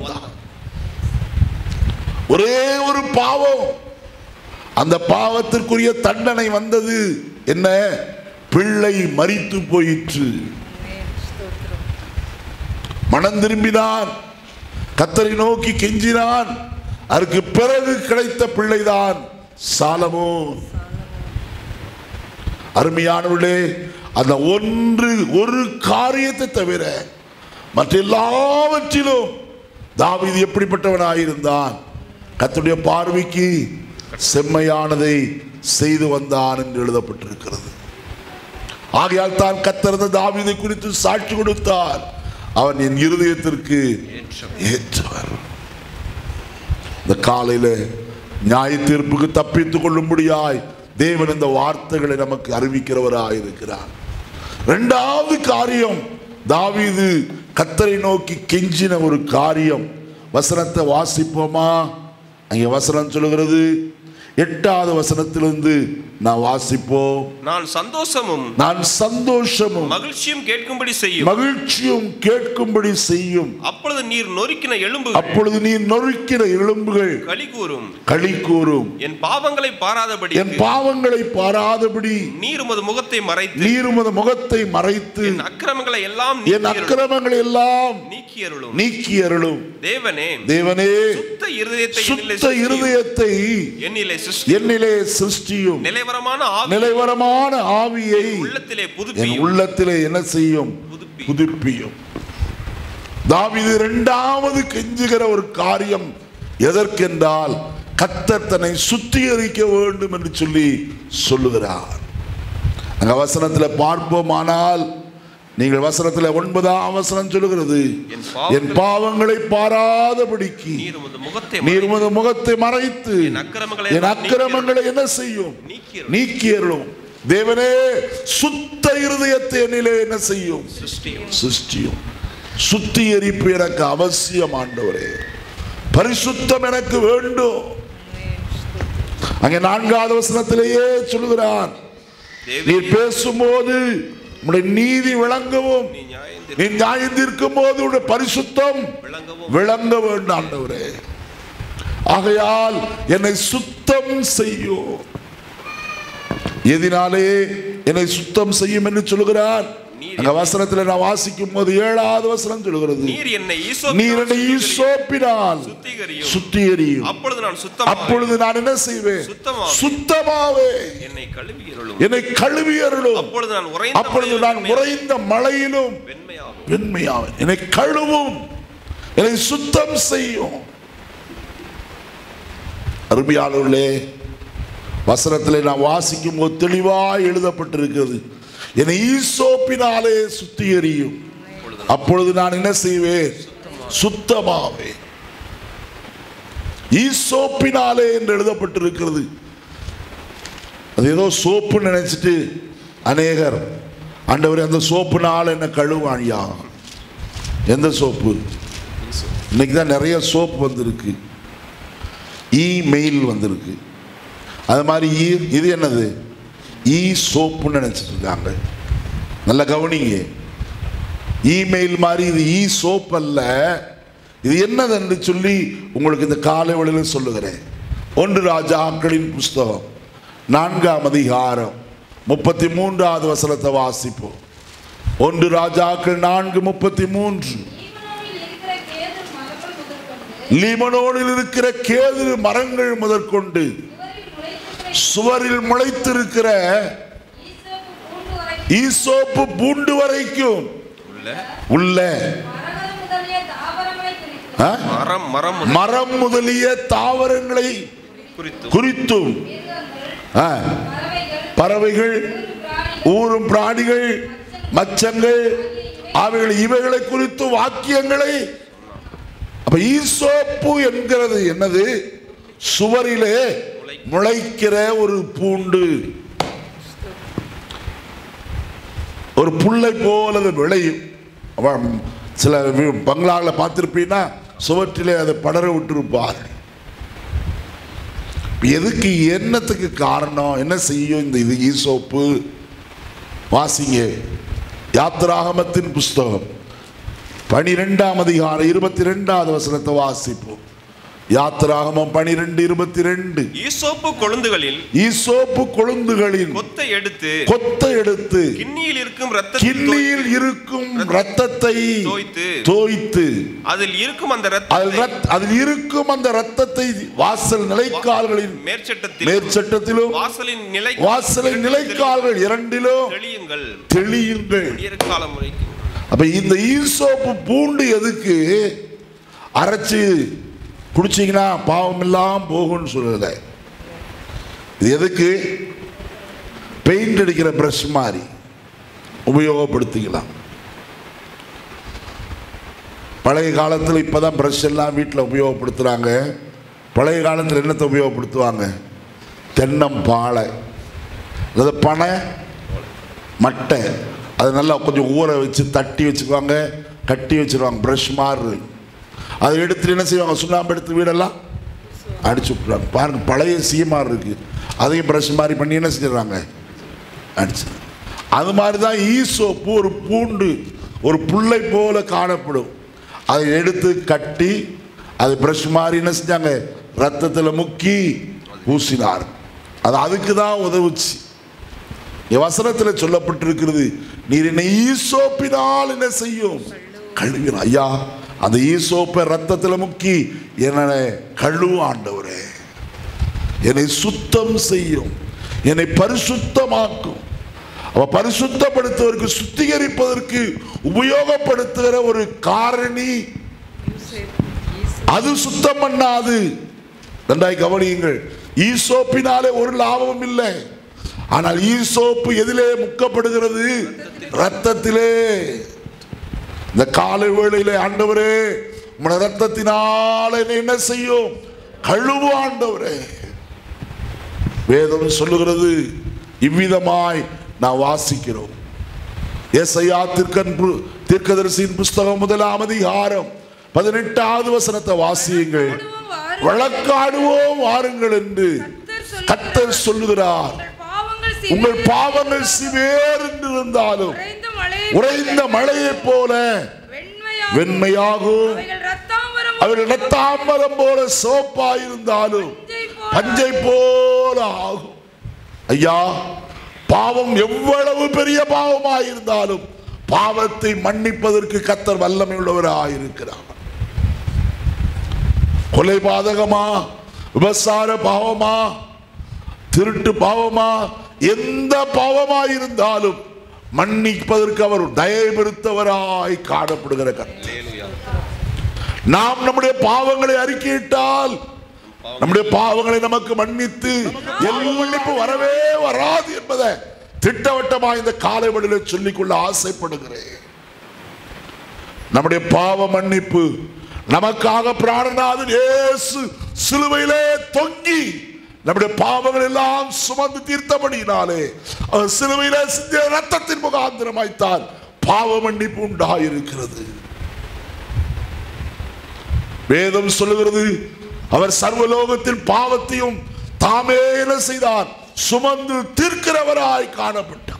ஒரே ஒரு பாவம் அந்த பாவத்திற்குரிய தண்டனை வந்தது என்ன பிள்ளை மரித்து போயிற்று ஆமென். ஸ்தோத்திரம் மனம் திரும்பினான் கத்தரை நோக்கி கெஞ்சினான் அதற்கு பிறகு கிடைத்த பிள்ளைதான் சாலமோன் அருமையானவர்களே அந்த ஒன்று ஒரு காரியத்தை தவிர மற்ற எல்லாவற்றிலும் தாவீது எப்படிப்பட்டவனாயிருந்தான் கர்த்தருடைய பார்வைக்கு செம்மையானதை செய்து வந்தான் என்று எழுதப்பட்டிருக்கிறது ஆகையால் தான் கத்தர்ந்த தாவீதை குறித்து சாட்சி கொடுத்தார் அவன் என் இருதயத்திற்கு ஏற்றவர் இந்த காலையில நியாய தீர்ப்புக்கு தப்பித்துக் கொள்ளும்படியாய் தேவன் இந்த வார்த்தைகளை நமக்கு அறிவிக்கிறவராய் இருக்கிறார் இரண்டாவது காரியம் தாவீது கத்தரை நோக்கி கெஞ்சின ஒரு காரியம் வசனத்தை வாசிப்போமா அங்கே வசனம் சொல்லுகிறது எட்டாவது வசனத்திலிருந்து நான் வாசிப்போம் நான் சந்தோஷமும் நான் சந்தோஷமும் மகிழ்ச்சியும் கேட்கும்படி செய்யும் மகிழ்ச்சியும் கேட்கும்படி செய்யும் அப்பொழுது நீர் நொறுக்கின எலும்பு அப்பொழுது நீ நொறுக்கிற எலும்புகள் களி கூறும் களி கூறும் என் பாவங்களை பாராதபடி என் பாவங்களை பாராதபடி நீர் உமது முகத்தை மறைத்து நீர் உமது முகத்தை மறைத்து என் அக்கிரமங்களை எல்லாம் என் நீக்கியருளும். அக்கிரமங்களை எல்லாம் நீக்கியருளும் நீக்கி அருளும் தேவனே தேவனே சுத்த இருதயத்தை என்னிலே சுத்த சிருஷ்டியும். இருதயத்தை என்னிலே சிருஷ்டி என்னிலே சிருஷ்டியும் நிலைவரமான ஆவி நிலைவரமான ஆவியை உள்ளத்திலே என் புதுப்பியும் உள்ளத்திலே என்ன செய்யும் புதுப்பி. புதுப்பியும் தாவீது இரண்டாவது கெஞ்சுகிற ஒரு காரியம் எதற்கென்றால் கத்தர் தன்னை சுத்திகரிக்க வேண்டும் என்று சொல்லி சொல்லுகிறார் அங்க வசனத்துல பார்ப்போமானால் நீங்கள் வசனத்துல ஒன்பதாம் வசனம் சொல்லுகிறது என் பாவங்களை- என் பாவங்களை பாராதபடிக்கு நீர் உமது முகத்தை நீர் உமது முகத்தை மறைத்து என் அக்கிரமங்களை என் எல்லாம் அக்கிரமங்களை என்ன செய்யும் நீக்கியருளும். நீக்கியருளும் தேவனே சுத்த இருதயத்தை என்னிலே என்ன செய்யும் சிருஷ்டியும் சிருஷ்டியும் சுத்திகரிப்பு எனக்கு அவசியம் ஆண்டவரே பரிசுத்தம் எனக்கு வேண்டும் அங்கே நான்காவது வசனத்திலேயே சொல்லுகிறான் தேவி நீர் பேசும்போது உம்முடைய நீதி விளங்கவும் நீ நியாயம் நீ நியாயம் தீர்க்கும் போது உடைய பரிசுத்தம் விளங்கவும் விளங்க வேண்டும் ஆண்டவரே ஆகையால் என்னை சுத்தம் செய்யும் எதினாலே என்னை சுத்தம் செய்யும் என்று சொல்லுகிறார் நீர் அங்க வசனத்துல நான் வாசிக்கும் போது ஏழாவது வசனம் சொல்லுகிறது நீர் என்னை ஈசோ நீர் என்னை ஈசோப்பினால் சுத்திகரியும் சுத்திகரியும் அப்பொழுது நான் சுத்தமாக அப்பொழுது நான் என்ன செய்வேன் சுத்தமாவேன். சுத்தமாவே என்னை கழுவியருளும் என்னை கழுவி அருளும் அப்பொழுது நான் உறைந்த அப்பொழுது நான் மலையிலும் உறைந்த மழையிலும் வெண்மையாகும் வெண்மையாவேன் என்னை கழுவும் என்னை சுத்தம் செய்யும் அருமையானவர்களே வசனத்தில் நான் வாசிக்கும் போது தெளிவாய் எழுதப்பட்டிருக்கிறது என்னை ஈசோப்பினாலே சுத்திகரியும் அப்பொழுது நான் என்ன செய்வேன் சுத்தமாவே ஈசோப்பினாலே என்று எழுதப்பட்டிருக்கிறது அது ஏதோ சோப்பு நினைச்சிட்டு அநேகர் ஆண்டவரே அந்த சோப்புனால என்ன கழுவாணியா எந்த சோப்பு இன்னைக்கு தான் நிறைய சோப்பு வந்திருக்கு இமெயில் வந்திருக்கு அது மாதிரி ஈ இது என்னது இ சோப்புன்னு நினைச்சிட்டு இருக்காங்க நல்ல கவனிங்க இமெயில் மாதிரி இது இ சோப் அல்ல இது என்னது என்று சொல்லி உங்களுக்கு இந்த காலை வேளையில் சொல்லுகிறேன் ஒன்று ராஜாக்களின் புஸ்தகம் நான்காம் அதிகாரம் முப்பத்தி மூன்றாவது வசனத்தை வாசிப்போம் ஒன்று ராஜாக்கள் நான்கு முப்பத்தி மூன்று லீபனோனில் இருக்கிற கேது லீமனோனில் இருக்கிற கேது மரங்கள் முதற்கொண்டு மரங்கள் முதற்கொண்டு சுவரில் முளைத்திருக்கிற சுவரில் முளைத்திருக்கிற ஈசோப்பு பூண்டு வரை ஈசோப்பு பூண்டு வரைக்கும் உள்ள உள்ள மரகத முதலிய தாவரங்களை குறித்து ஆ? மரம் மரம் முதல் மரம் முதலிய தாவரங்களை குறித்து குறித்தும் ஆ, பறவைகள் பறவைகள் பிராணி ஊரும் பிராணிகள் மச்சங்கள் அவைகள் இவைகளை குறித்து வாக்கியங்களை அப்ப ஈசோப்பு என்கிறது என்னது சுவரிலே முளைக்கிற ஒரு பூண்டு ஒரு புல்லை போல அது விளையும் அவன் சில வி- பங்களாவில் பார்த்திருப்பீங்கன்னா சுவற்றிலே அதை படர விட்டுருப்பார் எதுக்கு என்னத்துக்கு காரணம் என்ன செய்யும் இந்த இது ஈசோப்பு வாசிங்க யாத்ராகமத்தின் புஸ்தகம் பனிரெண்டாம் அதிகாரம் இருபத்தி ரெண்டாவது வசனத்தை வாசிப்போம் யாத்ராகமம் பனிரெண்டு இருபத்தி ரெண்டு ஈசோப்பு கொழுந்துகளில் ஈசோப்பு கொழுந்துகளின் கொத்தை எடுத்து கொத்தை எடுத்து கிண்ணியில் இருக்கும் ரத்த கிண்ணியில் இருக்கும் ரத்தத்தை தோய்த்து தோய்த்து அதில் இருக்கும் அந்த அதில் ரத்தத்தை ரத்- அதில் இருக்கும் அந்த ரத்தத்தை வாசல் நிலைக்கால்களின் மேற்சட்டத்தில் மேற்சட்டத்திலும் வாசலின் நிலை வாசலின் நிலைக்கால்கள் இரண்டிலும் தெளியுங்கள் தெளியுங்கள் காலம் வரைக்கும் அப்ப இந்த ஈசோப்பு பூண்டு எதுக்கு அரைச்சு குடிச்சீங்கன்னா பாவம் எல்லாம் போகும்னு சொல்லல இது எதுக்கு பெயிண்ட் அடிக்கிற பிரஷ் மாதிரி உபயோகப்படுத்திக்கலாம் பழைய காலத்தில் இப்போதான் ப்ரஷ் எல்லாம் வீட்டில் உபயோகப்படுத்துகிறாங்க பழைய காலத்தில் என்னத்தை உபயோகப்படுத்துவாங்க தென்னம்பாலை அல்லது பனை மட்டை அது நல்லா கொஞ்சம் ஊற வச்சு தட்டி வச்சுக்குவாங்க கட்டி வச்சிருவாங்க ப்ரஷ் மாதிரி அதை எடுத்துட்டு என்ன செய்வாங்க சுண்ணாம்பு எடுத்து வீடெல்லாம் அடிச்சு விட்டுருவாங்க பாருங்க பழைய சீமார் இருக்கு அதையும் ப்ரஷ் மாதிரி பண்ணி என்ன செஞ்சிடறாங்க அடிச்சு அது மாதிரி தான் ஈசோப்பு ஒரு பூண்டு ஒரு புல்லை போல காணப்படும் அதை எடுத்து கட்டி அது ப்ரஷ் மாதிரி என்ன செஞ்சாங்க ரத்தத்தில் முக்கி பூசினார் அது அதுக்கு தான் உதவுச்சு என் வசனத்தில் சொல்லப்பட்டிருக்கிறது நீர் என்னை ஈசோப்பினால் என்ன செய்யும் கழுவின ஐயா அந்த ஈசோப்பை ரத்தத்தில் முக்கி என்னை கழுவு ஆண்டவரே என்னை சுத்தம் செய்யும் என்னை பரிசுத்தமாக்கும் அவ பரிசுத்தப்படுத்துவதற்கு சுத்திகரிப்பதற்கு உபயோகப்படுத்துகிற ஒரு காரணி அது சுத்தம் பண்ணாது நன்றாய் கவனியுங்கள் ஈசோப்பினாலே ஒரு லாபமும் இல்லை ஆனால் ஈசோப்பு எதிலே முக்கப்படுகிறது ரத்தத்திலே இந்த காலை வேளையிலே ஆண்டவரே உம்முடைய ரத்தத்தினால என்னை என்ன செய்யும் கழுவு ஆண்டவரே வேதம் சொல்லுகிறது இவ்விதமாய் நான் வாசிக்கிறோம் ஏசையா திருக்கன் பு- தீர்க்கதரிசியின் புஸ்தகம் முதலாம் அதிகாரம் பதினெட்டாவது வசனத்தை வாசியுங்கள் வழக்காடுவோம் வாருங்கள் என்று கத்தர் சொல்லுகிறார் உங்கள் உங்கள் பாவங்கள் பாவங்கள் சிவேர் என்று இருந்தாலும் உறைந்த மழை உறைந்த மழையைப் போல வெண்மையாக வெண்மையாகும் அவைகள் ரத்தாம்பரம் அவர்கள் ரத்தாம்பரம் போல சோப்பாயிருந்தாலும் பஞ்சை போல பஞ்சை போல ஆகும் ஐயா பாவம் எவ்வளவு பெரிய பாவமாயிருந்தாலும் பாவத்தை மன்னிப்பதற்கு கத்தர் வல்லமை உள்ளவராயிருக்கிறார் கொலை பாதகமா விபசார பாவமா திருட்டு பாவமா எந்த பாவமாயிருந்தாலும் மன்னிப்பதற்கு அவர் தயபெருத்தவராய் காணப்படுகிற கத்தர் நாம் நம்முடைய பாவங்களை அறிக்கையிட்டால் நம்முடைய பாவங்களை நமக்கு மன்னித்து எல்லா மன்னிப்பு வரவே வராது என்பதை திட்டவட்டமா இந்த காலை வழியில சொல்லிக்கொள்ள ஆசைப்படுகிறேன் நம்முடைய பாவ மன்னிப்பு நமக்காக பிராணநாதன் இயேசு சிலுவையிலே தொங்கி நம்முடைய பாவங்கள் எல்லாம் சுமந்து தீர்த்தபடியினாலே அவர் சிலுவையிலே சிந்திய ரத்தத்தின் முகாந்திரமாய்த்தான் பாவ மன்னிப்பு உண்டாயிருக்கிறது வேதம் சொல்லுகிறது அவர் சர்வலோகத்தின் பாவத்தையும் தாமே என்ன செய்தார் சுமந்து தீர்க்கிறவராய் காணப்பட்டார்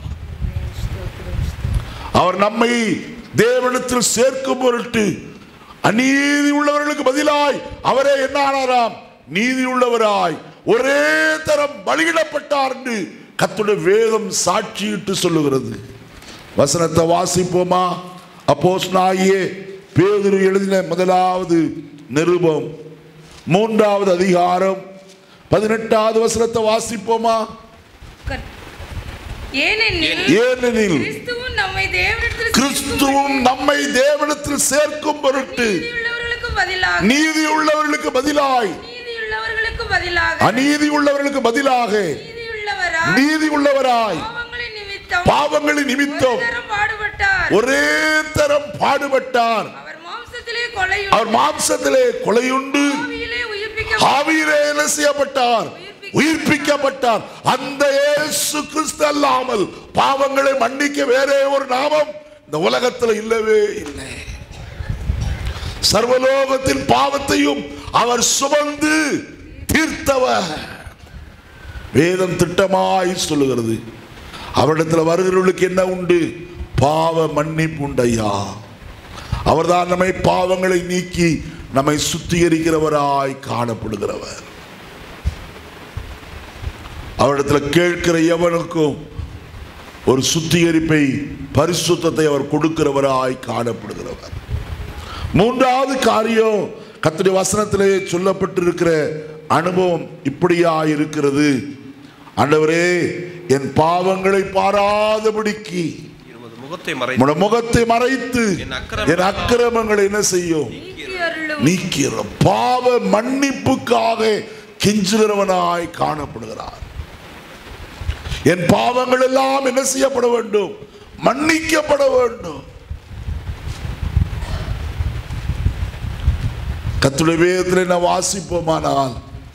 அவர் நம்மை தேவனிடத்தில் சேர்க்கும் பொருட்டு அநீதி உள்ளவர்களுக்கு பதிலாய் அவரே என்ன ஆனாராம் நீதி உள்ளவராய் ஒரே தரம் பலியிடப்பட்டார் என்று கத்துடைய வேதம் சாட்சியிட்டு சொல்லுகிறது வசனத்தை வாசிப்போமா அப்போஸ் நாயே பேதுரு எழுதின முதலாவது நிருபம் மூன்றாவது அதிகாரம் பதினெட்டாவது வசனத்தை வாசிப்போமா கத்- ஏனெனில் ஏனெனில் கிறிஸ்துவும் நம்மை தேவனிடத்தில் கிறிஸ்துவும் நம்மை தேவனிடத்தில் சேர்க்கும் பொருட்டு நீதியுள்ளவர்களுக்கு பதிலாக நீதி உள்ளவர்களுக்கு பதிலாய் நீதியுள்ளவர்களுக்கு பதிலாக அநீதி உள்ளவர்களுக்கு பதிலாக நீதியுள்ளவரா நீதி உள்ளவராய் பாவங்களின் நிமித்தம் பாவங்களின் நிமித்தம் ஒரு தரம் பாடுபட்டார் ஒரே தரம் பாடுபட்டார் அவர் மாம்சத்திலே கொலையும் அவர் மாம்சத்திலே கொலையுண்டு ஆவியிலே உயிர்ப்பிக்க ஆவியிலே என்ன செய்யப்பட்டார் உயிர்ப்பிக்கப்பட்டார் அந்த இயேசு கிறிஸ்து அல்லாமல் பாவங்களை மன்னிக்க வேறே ஒரு நாமம் இந்த உலகத்தில் இல்லவே இல்லை சர்வலோகத்தின் பாவத்தையும் அவர் சுமந்து தீர்த்தவர் வேதம் திட்டமாய் சொல்லுகிறது அவரிடத்தில் வருகிறவர்களுக்கு என்ன உண்டு பாவ மன்னிப்பு உண்டையா அவர்தான் நம்மை பாவங்களை நீக்கி நம்மை சுத்திகரிக்கிறவராய் காணப்படுகிறவர் அவரிடத்தில் கேட்கிற எவனுக்கும் ஒரு சுத்திகரிப்பை பரிசுத்தத்தை அவர் கொடுக்கிறவராய் காணப்படுகிறவர் மூன்றாவது காரியம் கர்த்தருடைய வசனத்திலே சொல்லப்பட்டிருக்கிற அனுபவம் இப்படியா இருக்கிறது ஆண்டவரே என் பாவங்களை பாராதபடிக்கு இருபது முகத்தை மறை உம்முடைய முகத்தை மறைத்து என் அக்கிரம- என் அக்கிரமங்களை என்ன செய்யும் நீக்கி அருளும் நீக்கிற பாவ மன்னிப்புக்காக கெஞ்சுகிறவனாய் காணப்படுகிறார் என் பாவங்கள் எல்லாம் என்ன செய்யப்பட வேண்டும் மன்னிக்கப்பட வேண்டும் கத்துடைய வேதத்தில் நான் வாசிப்போமானால்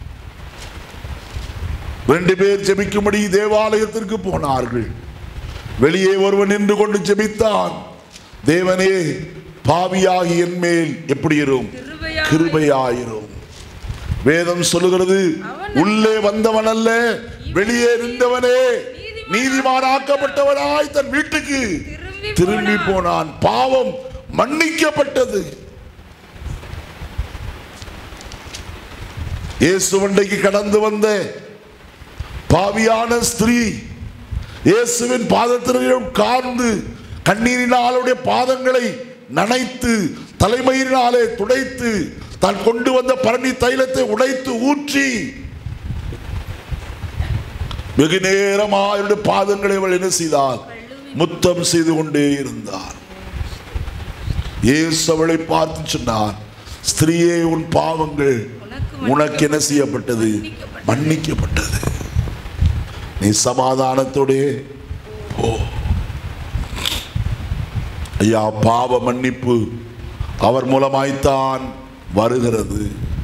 ரெண்டு பேர் ஜெபிக்கும்படி தேவாலயத்திற்கு போனார்கள் வெளியே ஒருவன் நின்று கொண்டு ஜெபித்தான் தேவனே பாவியாகி என் மேல் எப்படி இரும் கிருபையாய் கிருபையாயிரும் வேதம் சொல்லுகிறது உள்ளே வந்தவன் அல்ல வெளியே நின்றவனே நீதிமானாக்கப்பட்டவனாய் தன் வீட்டுக்கு திரும்பி திரும்பி போனான் பாவம் மன்னிக்கப்பட்டது இயேசுவண்டைக்கு கடந்து வந்த பாவியான ஸ்திரீ இயேசுவின் பாதத்திலே உட்கார்ந்து கண்ணீரினால் அவருடைய பாதங்களை நனைத்து தலைமையினாலே துடைத்து தான் கொண்டு வந்த பரணி தைலத்தை உடைத்து ஊற்றி வெகு நேரமாக அவருடைய பாதங்களை அவள் என்ன செய்தார் முத்தம் செய்து கொண்டே இருந்தார் இயேசு அவளை பார்த்து சொன்னார் ஸ்திரீயே உன் பாவங்கள் உனக்கு என்ன செய்யப்பட்டது மன்னிக்கப்பட்டது நீ சமாதானத்தோடே போ ஐயா பாவ மன்னிப்பு அவர் மூலமாய்த்தான் வருகிறது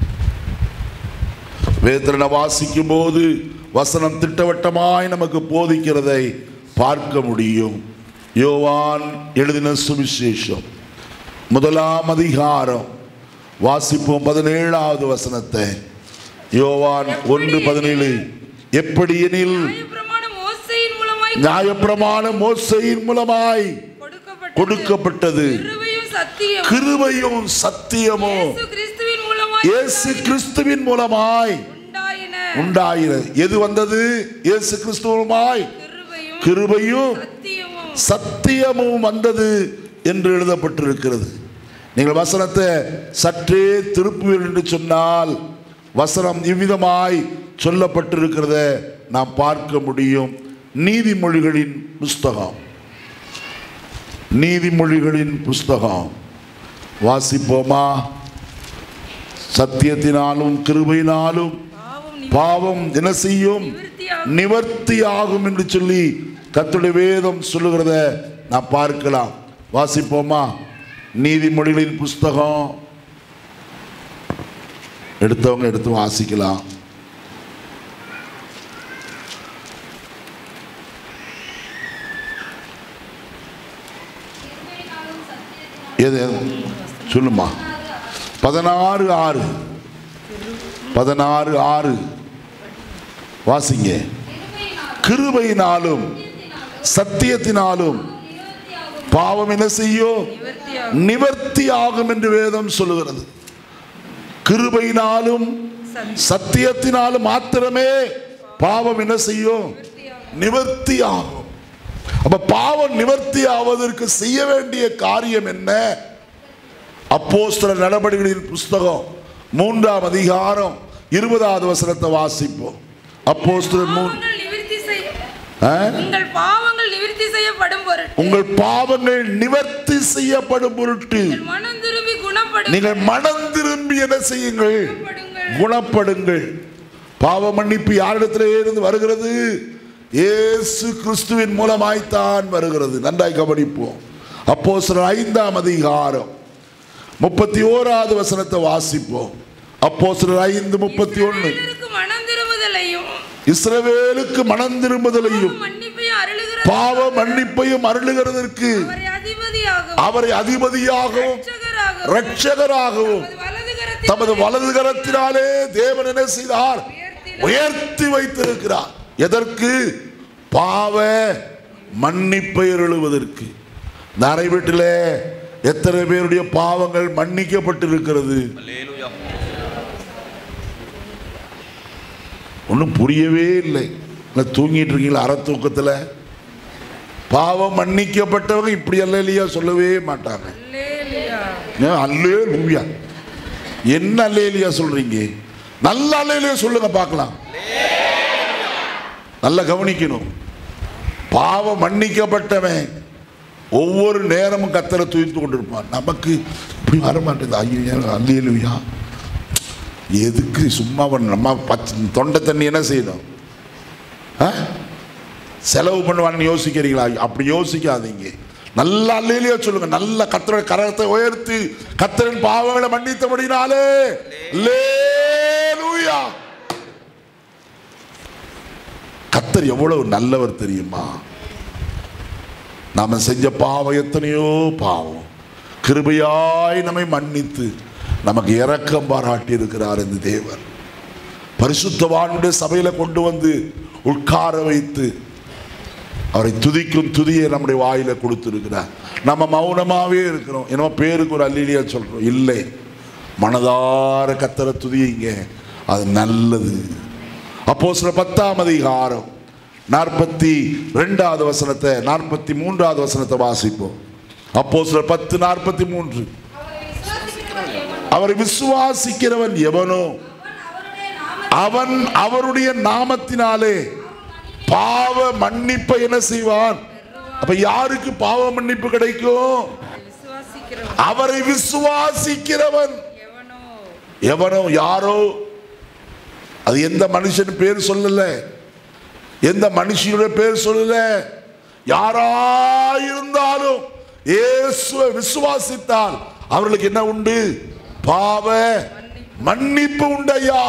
வேதனை வாசிக்கும் போது வசனம் திட்டவட்டமாய் நமக்கு போதிக்கிறதை பார்க்க முடியும் யோவான் எழுதின சுவிசேஷம் முதலாம் அதிகாரம் வாசிப்போம் பதினேழாவது வசனத்தை யோவான் ஒன்று பதினேழு எப்படி எனில் நியாயப்பிரமாணம் மோசேயின் மூலமாய் நியாயப்பிரமாண மோசையின் மூலமாய் கொடுக்கப்பட்டது கொடுக்கப்பட்டது கிருபையும் சத்தியம் கிருபையும் சத்தியமும் இயேசு கிறிஸ்துவின் மூலமாய் இயேசு கிறிஸ்துவின் மூலமாய் உண்டாயின உண்டாயின எது வந்தது இயேசு கிறிஸ்துவமாய் கிருபையும் கிருபையும் சத்தியமும் சத்தியமும் வந்தது என்று எழுதப்பட்டிருக்கிறது நீங்கள் வசனத்தை சற்றே திருப்புவீர் என்று சொன்னால் வசனம் இவ்விதமாய் சொல்லப்பட்டிருக்கிறத நாம் பார்க்க முடியும் நீதிமொழிகளின் புஸ்தகம் நீதிமொழிகளின் புஸ்தகம் வாசிப்போமா சத்தியத்தினாலும் கிருபையினாலும் பாவம் நி- பாவம் என்ன செய்யும் நிவிர்த்தியாகும். நிவர்த்தி ஆகும் என்று சொல்லி கர்த்தருடைய வேதம் சொல்லுகிறத நான் பார்க்கலாம் வாசிப்போமா நீதிமொழிகளின் புஸ்தகம் எடுத்தவங்க எடுத்து வாசிக்கலாம் எது சொல்லுமா பதினாறு ஆறு பதினாறு ஆறு வாசிங்க கிருபையினாலும் சத்தியத்தினாலும் பாவம் என்ன செய்யும் நிவிர்த்தியாகும். நிவர்த்தி ஆகும் என்று வேதம் சொல்லுகிறது கிருபையினாலும் சத்தியம். சத்தியத்தினாலும் மாத்திரமே பாவம் என்ன செய்யும் நிவர்த்தி ஆகும் அப்ப பாவம் நிவர்த்தி ஆவதற்கு செய்ய வேண்டிய காரியம் என்ன அப்போஸ்தல நடவடிக்கைகளின் புஸ்தகம் மூன்றாம் அதிகாரம் இருபதாவது வசனத்தை வாசிப்போம் அப்போஸ்தலர் மூன் பாவங்கள் நிவிர்த்தி செய்ய ஆ? உங்கள் பாவங்கள் நிவிர்த்தி செய்யப்படும் பொருட்டு உங்கள் பாவங்கள் நிவர்த்தி செய்யப்படும் பொருட்டு நீங்கள் மனம் திரும்பி குணப்படும் நீங்கள் மனம் திரும்பி என்ன செய்யுங்கள் குணப்படுங்கள். குணப்படுங்கள் பாவ மன்னிப்பு யாரிடத்திலே இருந்து வருகிறது இயேசு கிறிஸ்துவின் மூலமாய்த்தான் வருகிறது நன்றாய் கவனிப்போம் அப்போ சில ஐந்தாம் அதிகாரம் முப்பத்தி ஓராவது வசனத்தை வாசிப்போம் அப்போ சில ஐந்து முப்பத்தி ஒன்று இஸ்ரவேலருக்கு மனம் திரும்புதலையும் இஸ்ரவேலுக்கு மனம் திரும்புதலையும் மன்னிப்பையும் அருளுகிற பாவ மன்னிப்பையும் அருளுகிறதற்கு அவரை அதிபதியாகவும் அவரை அதிபதியாகவும் இரட்சகராகவும் இரட்சகராகவும் தமது வலது கரத்தில் தமது வலது கரத்தினாலே தேவன் என்ன செய்தார் உயர்த்தினார். உயர்த்தி வைத்திருக்கிறார் எதற்கு பாவ மன்னிப்பை எழுவதற்கு இந்த அறை வீட்டிலே எத்தனை பேருடைய பாவங்கள் மன்னிக்கப்பட்டிருக்கிறது அல்லேலூயா ஒன்றும் புரியவே இல்லை இல்லை தூங்கிட்டு இருக்கீங்களா அற தூக்கத்தில் பாவம் மன்னிக்கப்பட்டவங்க இப்படி அல்ல இல்லையா சொல்லவே மாட்டாங்க அல்லேலூயா. ஏன் அல்லே லூயா என்ன அல்லேலியா சொல்றீங்க நல்ல அல்லேலியா சொல்லுங்க பார்க்கலாம் நல்லா கவனிக்கணும் பாவம் மன்னிக்கப்பட்டவன் ஒவ்வொரு நேரமும் கத்தரை தூய்த்து கொண்டிருப்பான் நமக்கு இப்படி வர மாட்டேங்குது ஐயோ அல்லேலுயா எதுக்கு சும்மா பண்ண- நம்ம பச்சை தொண்டை தண்ணி என்ன செய்யணும் ஆ? செலவு பண்ணுவான்னு யோசிக்கிறீங்களா அப்படி யோசிக்காதீங்க நல்ல அல்லையிலேயே சொல்லுங்க நல்ல கத்தரோட கரத்தை உயர்த்தி கத்தரின் பாவங்களை மன்னித்தபடினாலே அல்லேலூயா. கத்தர் எவ்வளவு நல்லவர் தெரியுமா நாம செஞ்ச பாவம் எத்தனையோ பாவம் கிருபையாய் நம்மை மன்னித்து நமக்கு இரக்கம் பாராட்டி இருக்கிறார் இந்த தேவன் பரிசுத்தவானுடைய சபையில கொண்டு வந்து உட்கார வைத்து அவரை துதிக்கும் துதியை நம்முடைய வாயில கொடுத்திருக்கிறார் நம்ம மௌனமாவே இருக்கிறோம் என்னமோ பேருக்கு ஒரு அல்லிலியா சொல்றோம் இல்லை மனதார கத்தரை துதியுங்க அது நல்லது அப்போ சில பத்தாம் அதிகாரம் நாற்பத்தி ரெண்டாவது வசனத்தை நாற்பத்தி மூன்றாவது வசனத்தை வாசிப்போம் அப்போ சில பத்து நாற்பத்தி மூன்று அவரை விசுவாசிக்கிறவன் எவனோ அவன் அவருடைய நாமத்தினாலே பாவ மன்னிப்பை என்ன செய்வான் அப்ப யாருக்கு பாவ மன்னிப்பு கிடைக்கும் விசுவாசிக்கிறவன் அவரை விசுவாசிக்கிறவன் எவனோ எவனோ யாரோ அது எந்த மனுஷன் பேர் சொல்லல எந்த மனுஷனுடைய பேர் சொல்லல யாராயிருந்தாலும் இயேசுவை விசுவாசித்தால் அவர்களுக்கு என்ன உண்டு பாவ மன்னிப்பு உண்டையா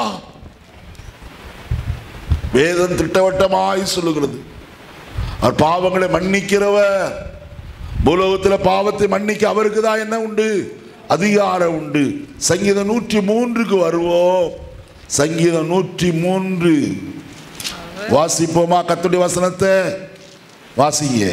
வேதம் திட்டவட்டமாய் சொல்லுகிறது அவர் பாவங்களை மன்னிக்கிறவர் பூலோகத்தில் பாவத்தை மன்னிக்க அவருக்கு தான் என்ன உண்டு அதிகாரம் உண்டு சங்கீதம் நூற்றி மூன்றுக்கு வருவோம் சங்கீதம் நூற்றி மூன்று வாசிப்போமா கத்துடைய வசனத்தை வாசிங்க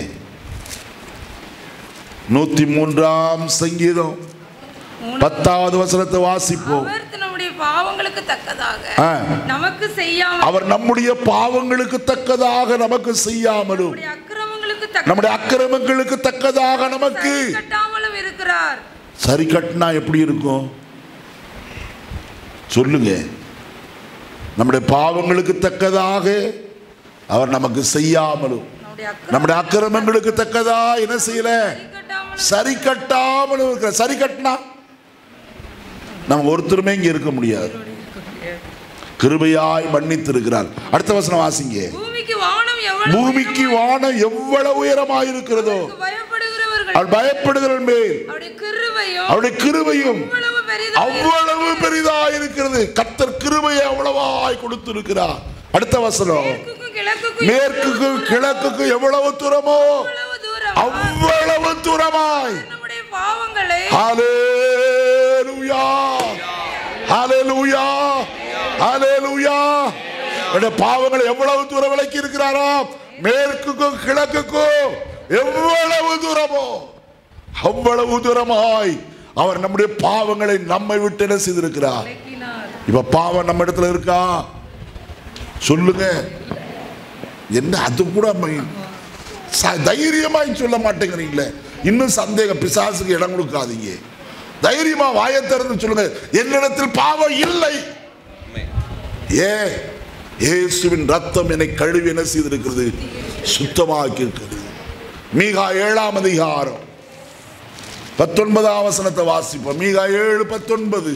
நூத்தி மூன்றாம் சங்கீதம் பத்தாவது வசனத்தை வாசிப்போம் அவர் நம்முடைய பாவங்களுக்கு தக்கதாக ஆ. நமக்கு செய்யாமல் அவர் நம்முடைய பாவங்களுக்கு தக்கதாக நமக்கு செய்யாமலும் நம்முடைய அக்கிரமங்களுக்கு தக்க நம்முடைய அக்கிரமங்களுக்கு தக்கதாக நமக்கு சரி கட்டாமலும் இருக்கிறார் சரி கட்டினா எப்படி இருக்கும் சொல்லுங்க நம்முடைய பாவங்களுக்கு தக்கதாக அவர் நமக்கு செய்யாமலும் நம்முடைய அக்கிரமம் நம்முடைய அக்கிரமங்களுக்கு தக்கதா என்ன செய்யல சரி கட்டாமலும் சரி கட்டாமலும் இருக்கிற சரி கட்டினா நம்ம ஒருத்தருமே இங்க இருக்க முடியாது கிருபையாய் மன்னித்திருக்கிறார் அடுத்த வசனம் வாசிங்க பூமிக்கு வானம் எவ்வளவு பூமிக்கு வானம் எவ்வளவு உயரமாய் இருக்கிறதோ உயரமாய் பயப்படுகிறவர்கள் அவள் பயப்படுகிற மேல் அவருடைய கிருபையும் அவருடைய கிருபையும் அவ்வளவு பெரிதாக அவ்வளவு பெரிதாய் இருக்கிறது கத்தர் கிருபையை அவ்வளவாய் கொடுத்திருக்கிறார் அடுத்த வசனம் மேற்குக்கும் கிழக்குக்கும் மேற்குக்கும் கிழக்குக்கும் எவ்வளவு தூரமோ அவ்வளவு தூரம் அவ்வளவு தூரமாய் நம்முடைய பாவங்களை ஹalleluya ஹalleluya ஹalleluya என்னுடைய பாவங்களை எவ்வளவு தூரம் விலக்கி இருக்கிறாராம் மேற்குக்கும் கிழக்குக்கும் எவ்வளவு தூரமோ அவ்வளவு தூரமாய் அவர் நம்முடைய பாவங்களை நம்மை விட்டு என்ன செய்திருக்கிறார் விலக்கினார். இப்ப பாவம் நம்ம இடத்துல இருக்கா சொல்லுங்க என்ன அது கூட ம- ச- தைரியமாய் சொல்ல மாட்டேங்கிறீங்களே இன்னும் சந்தேக பிசாசுக்கு இடம் கொடுக்காதீங்க தைரியமா வாயை திறந்து சொல்லுங்க என்னிடத்தில் பாவம் இல்லை ஏ இயேசுவின் ரத்தம் என்னை கழுவி என்ன செய்திருக்கிறது சுத்தமாக்கி இருக்கிறது மீகா ஏழாம் அதிகாரம் பத்தொன்பதாம் வசனத்தை வாசிப்போம் மீகா ஏழு பத்தொன்பது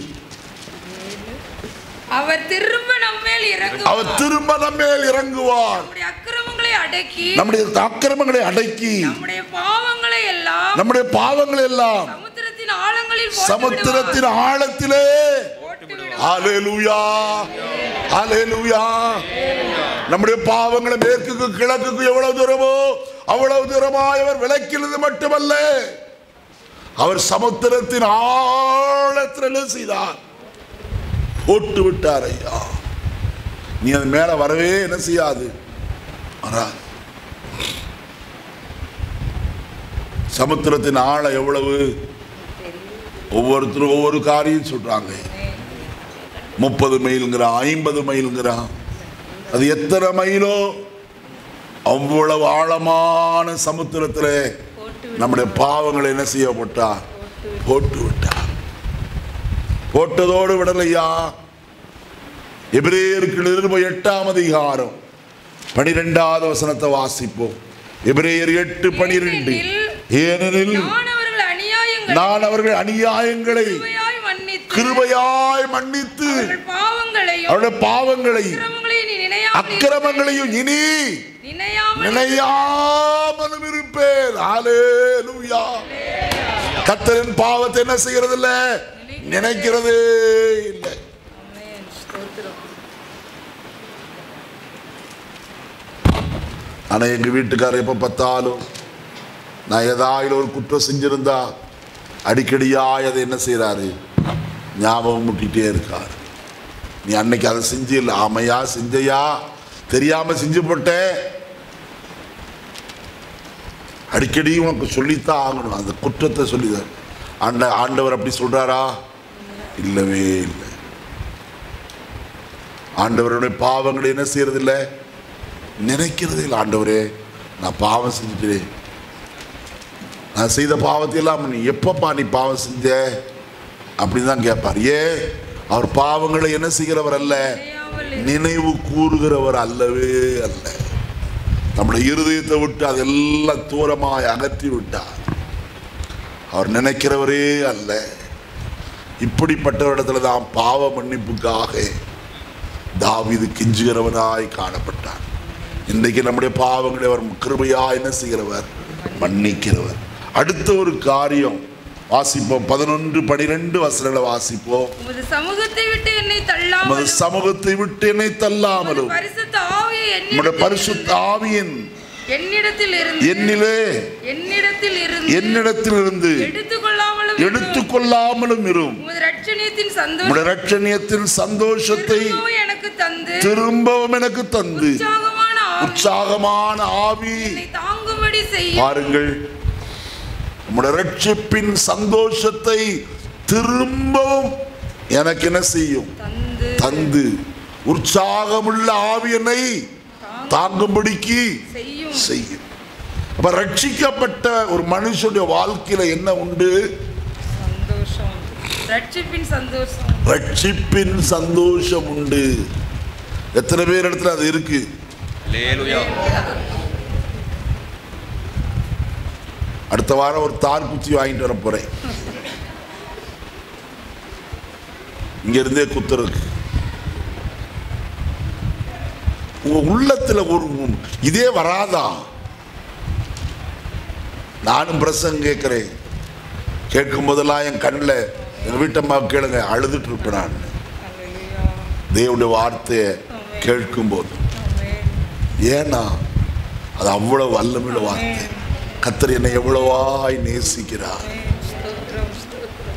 அவர் திரும்ப நம்மேல் இறங்குவார் அவர் திரும்ப நம்மேல் இறங்குவார் நம்முடைய அக்கிரமங்களை அடக்கி நம்முடைய அக்கிரமங்களை அடக்கி நம்முடைய பாவங்களை எல்லாம் நம்முடைய பாவங்கள் எல்லாம் சமுத்திரத்தின் ஆழங்களில் போட்டு சமுத்திரத்தின் ஆழத்திலே விடுவார். போட்டு விடுவார். ஹalleluya ஹalleluya நம்முடைய பாவங்களை மேற்குக்கு கிழக்குக்கு எவ்வளவு தூரமோ அவ்வளவு தூரமாய் அவர் விளக்கினது மட்டுமல்ல அவர் சமுத்திரத்தின் ஆழத்தில் என்ன செய்தார் போட்டு விட்டார் ஐயா நீ அது மேல வரவே என்ன செய்யாது வராது சமுத்திரத்தின் ஆழம் எவ்வளவு ஒவ்வொருத்தரும் ஒவ்வொரு காரியம் சொல்றாங்க முப்பது மைலுங்கிறான் ஐம்பது மைலுங்கிறான் அது எத்தனை மைலோ அவ்வளவு ஆழமான சமுத்திரத்தில் நம்முடைய பாவங்களை என்ன செய்யப்பட்டார் போட்டு விட்டார் போட்டதோடு விடலையா எபிரேயருக்கு நிருப எட்டாம் அதிகாரம் பனிரெண்டாவது வசனத்தை வாசிப்போம் எபிரேயர் எட்டு பனிரெண்டு ஏனெனில் நான் அவர்கள் அநியாயங்களை நான் அவர்கள் அநியாயங்களை கிருபையாய் மன்னித்து கிருபையாய் மன்னித்து அவர்கள் பாவங்களையும் அவருடைய பாவங்களை அக்கிரமங்களையும் நீ நினையாமல் அக்கிரமங்களையும் இனி நினையாமல் நினையாமலும் இருப்பேன் ஹalleluya கர்த்தரின் பாவத்தை என்ன செய்கிறது இல்ல நினைக்கிறதே இல்லை ஆமென். ஸ்தோத்திரம். ஆனா எங்க வீட்டுக்காரர் எப்ப பார்த்தாலும் நான் ஏதாவது ஒரு குற்றம் செஞ்சிருந்தா அடிக்கடியாய் அதை என்ன செய்றாரு ஞாபகம் முட்டிகிட்டே இருக்கார் நீ அன்னைக்கு அதை செஞ்சு இல்லை ஆமையா செஞ்சையா தெரியாம செஞ்சு போட்டேன் அடிக்கடி உனக்கு சொல்லித்தான் ஆகணும் அந்த குற்றத்தை சொல்லிதான் ஆண்ட ஆண்டவர் அப்படி சொல்றாரா இல்லவே இல்லை ஆண்டவருடைய பாவங்களை என்ன செய்யறது இல்லை நினைக்கிறதே இல்லை ஆண்டவரே நான் பாவம் செஞ்சுட்டேன் நான் செய்த பாவத்தை எல்லாம் நீ எப்பப்பா நீ பாவம் செஞ்ச அப்படின்னு தான் கேட்பார் ஏ அவர் பாவங்களை என்ன செய்கிறவர் அல்ல நினையாமல் நினைவு கூறுகிறவர் அல்லவே அல்ல நம்முடைய இருதயத்தை விட்டு அதெல்லாம் தூரமாய் அகற்றி விட்டார் அவர் நினைக்கிறவரே அல்ல இப்படிப்பட்டவரிடத்துல தான் பாவ மன்னிப்புக்காக தாவீது கெஞ்சுகிறவனாய் காணப்பட்டார் இன்றைக்கு நம்முடைய பாவங்களை அவர் கிருபையா என்ன செய்கிறவர் மன்னிக்கிறவர் அடுத்த ஒரு காரியம் வாசிப்போம் பதினொன்று பனிரெண்டு வசனங்களை வாசிப்போம் உமது சமூகத்தை விட்டு என்னை நமது தள்ளாமல் சமூகத்தை விட்டு என்னை தள்ளாமலும் பரிசுத்த ஆவியை நம்முடைய என்னிடத்தில் பரிசுத்த ஆவியின் என்னிடத்தில் இருந்து என்னிலே என்னிடத்தில் இருந்து என்னிடத்தில் இருந்து எடுத்துக்கொள்ளாமலும் எடுத்துக்கொள்ளாமலும் இரும் உமது ரட்சணியத்தின் சந்தோஷம் நம்முடைய ரட்சணியத்தின் சந்தோஷத்தை திரும்பவும் எனக்கு தந்து திரும்பவும் எனக்கு தந்து உற்சாகமான ஆவி உற்சாகமான ஆவி என்னை தாங்கும்படி செய்யும் பாருங்கள் நம்முடைய ரட்சிப்பின் சந்தோஷத்தை திரும்பவும் எனக்கு என்ன செய்யும் தந்து தந்து உற்சாகமுள்ள ஆவி என்னை தாங்கும்படிக்கு செய்யும் செய்யும் அப்ப ரட்சிக்கப்பட்ட ஒரு மனுஷனுடைய வாழ்க்கையில என்ன உண்டு சந்தோஷம் ரட்சிப்பின் சந்தோஷம் ரட்சிப்பின் சந்தோஷம் உண்டு எத்தனை பேர் இடத்துல அது இருக்கு அல்லேலூயா அடுத்த வாரம் ஒரு தார் குச்சி வாங்கிட்டு வர போறேன் இங்க இருந்தே குத்துறதுக்கு உங்க உள்ளத்துல ஒரு இதே வராதா நானும் பிரசங்க கேட்கிறேன் கேட்கும் போதெல்லாம் என் கண்ணில் எங்க வீட்டம்மா கேளுங்க அழுதுட்டு இருப்பேன் நான் அல்லேலூயா தேவனுடைய வார்த்தையை கேட்கும் போது ஆமென் ஏன்னா அது அவ்வளவு வல்லமிழ வார்த்தை கத்தர் என்னை எவ்வளவாய் நேசிக்கிறார் ஆமென் ஸ்தோத்திரம் ஸ்தோத்திரம்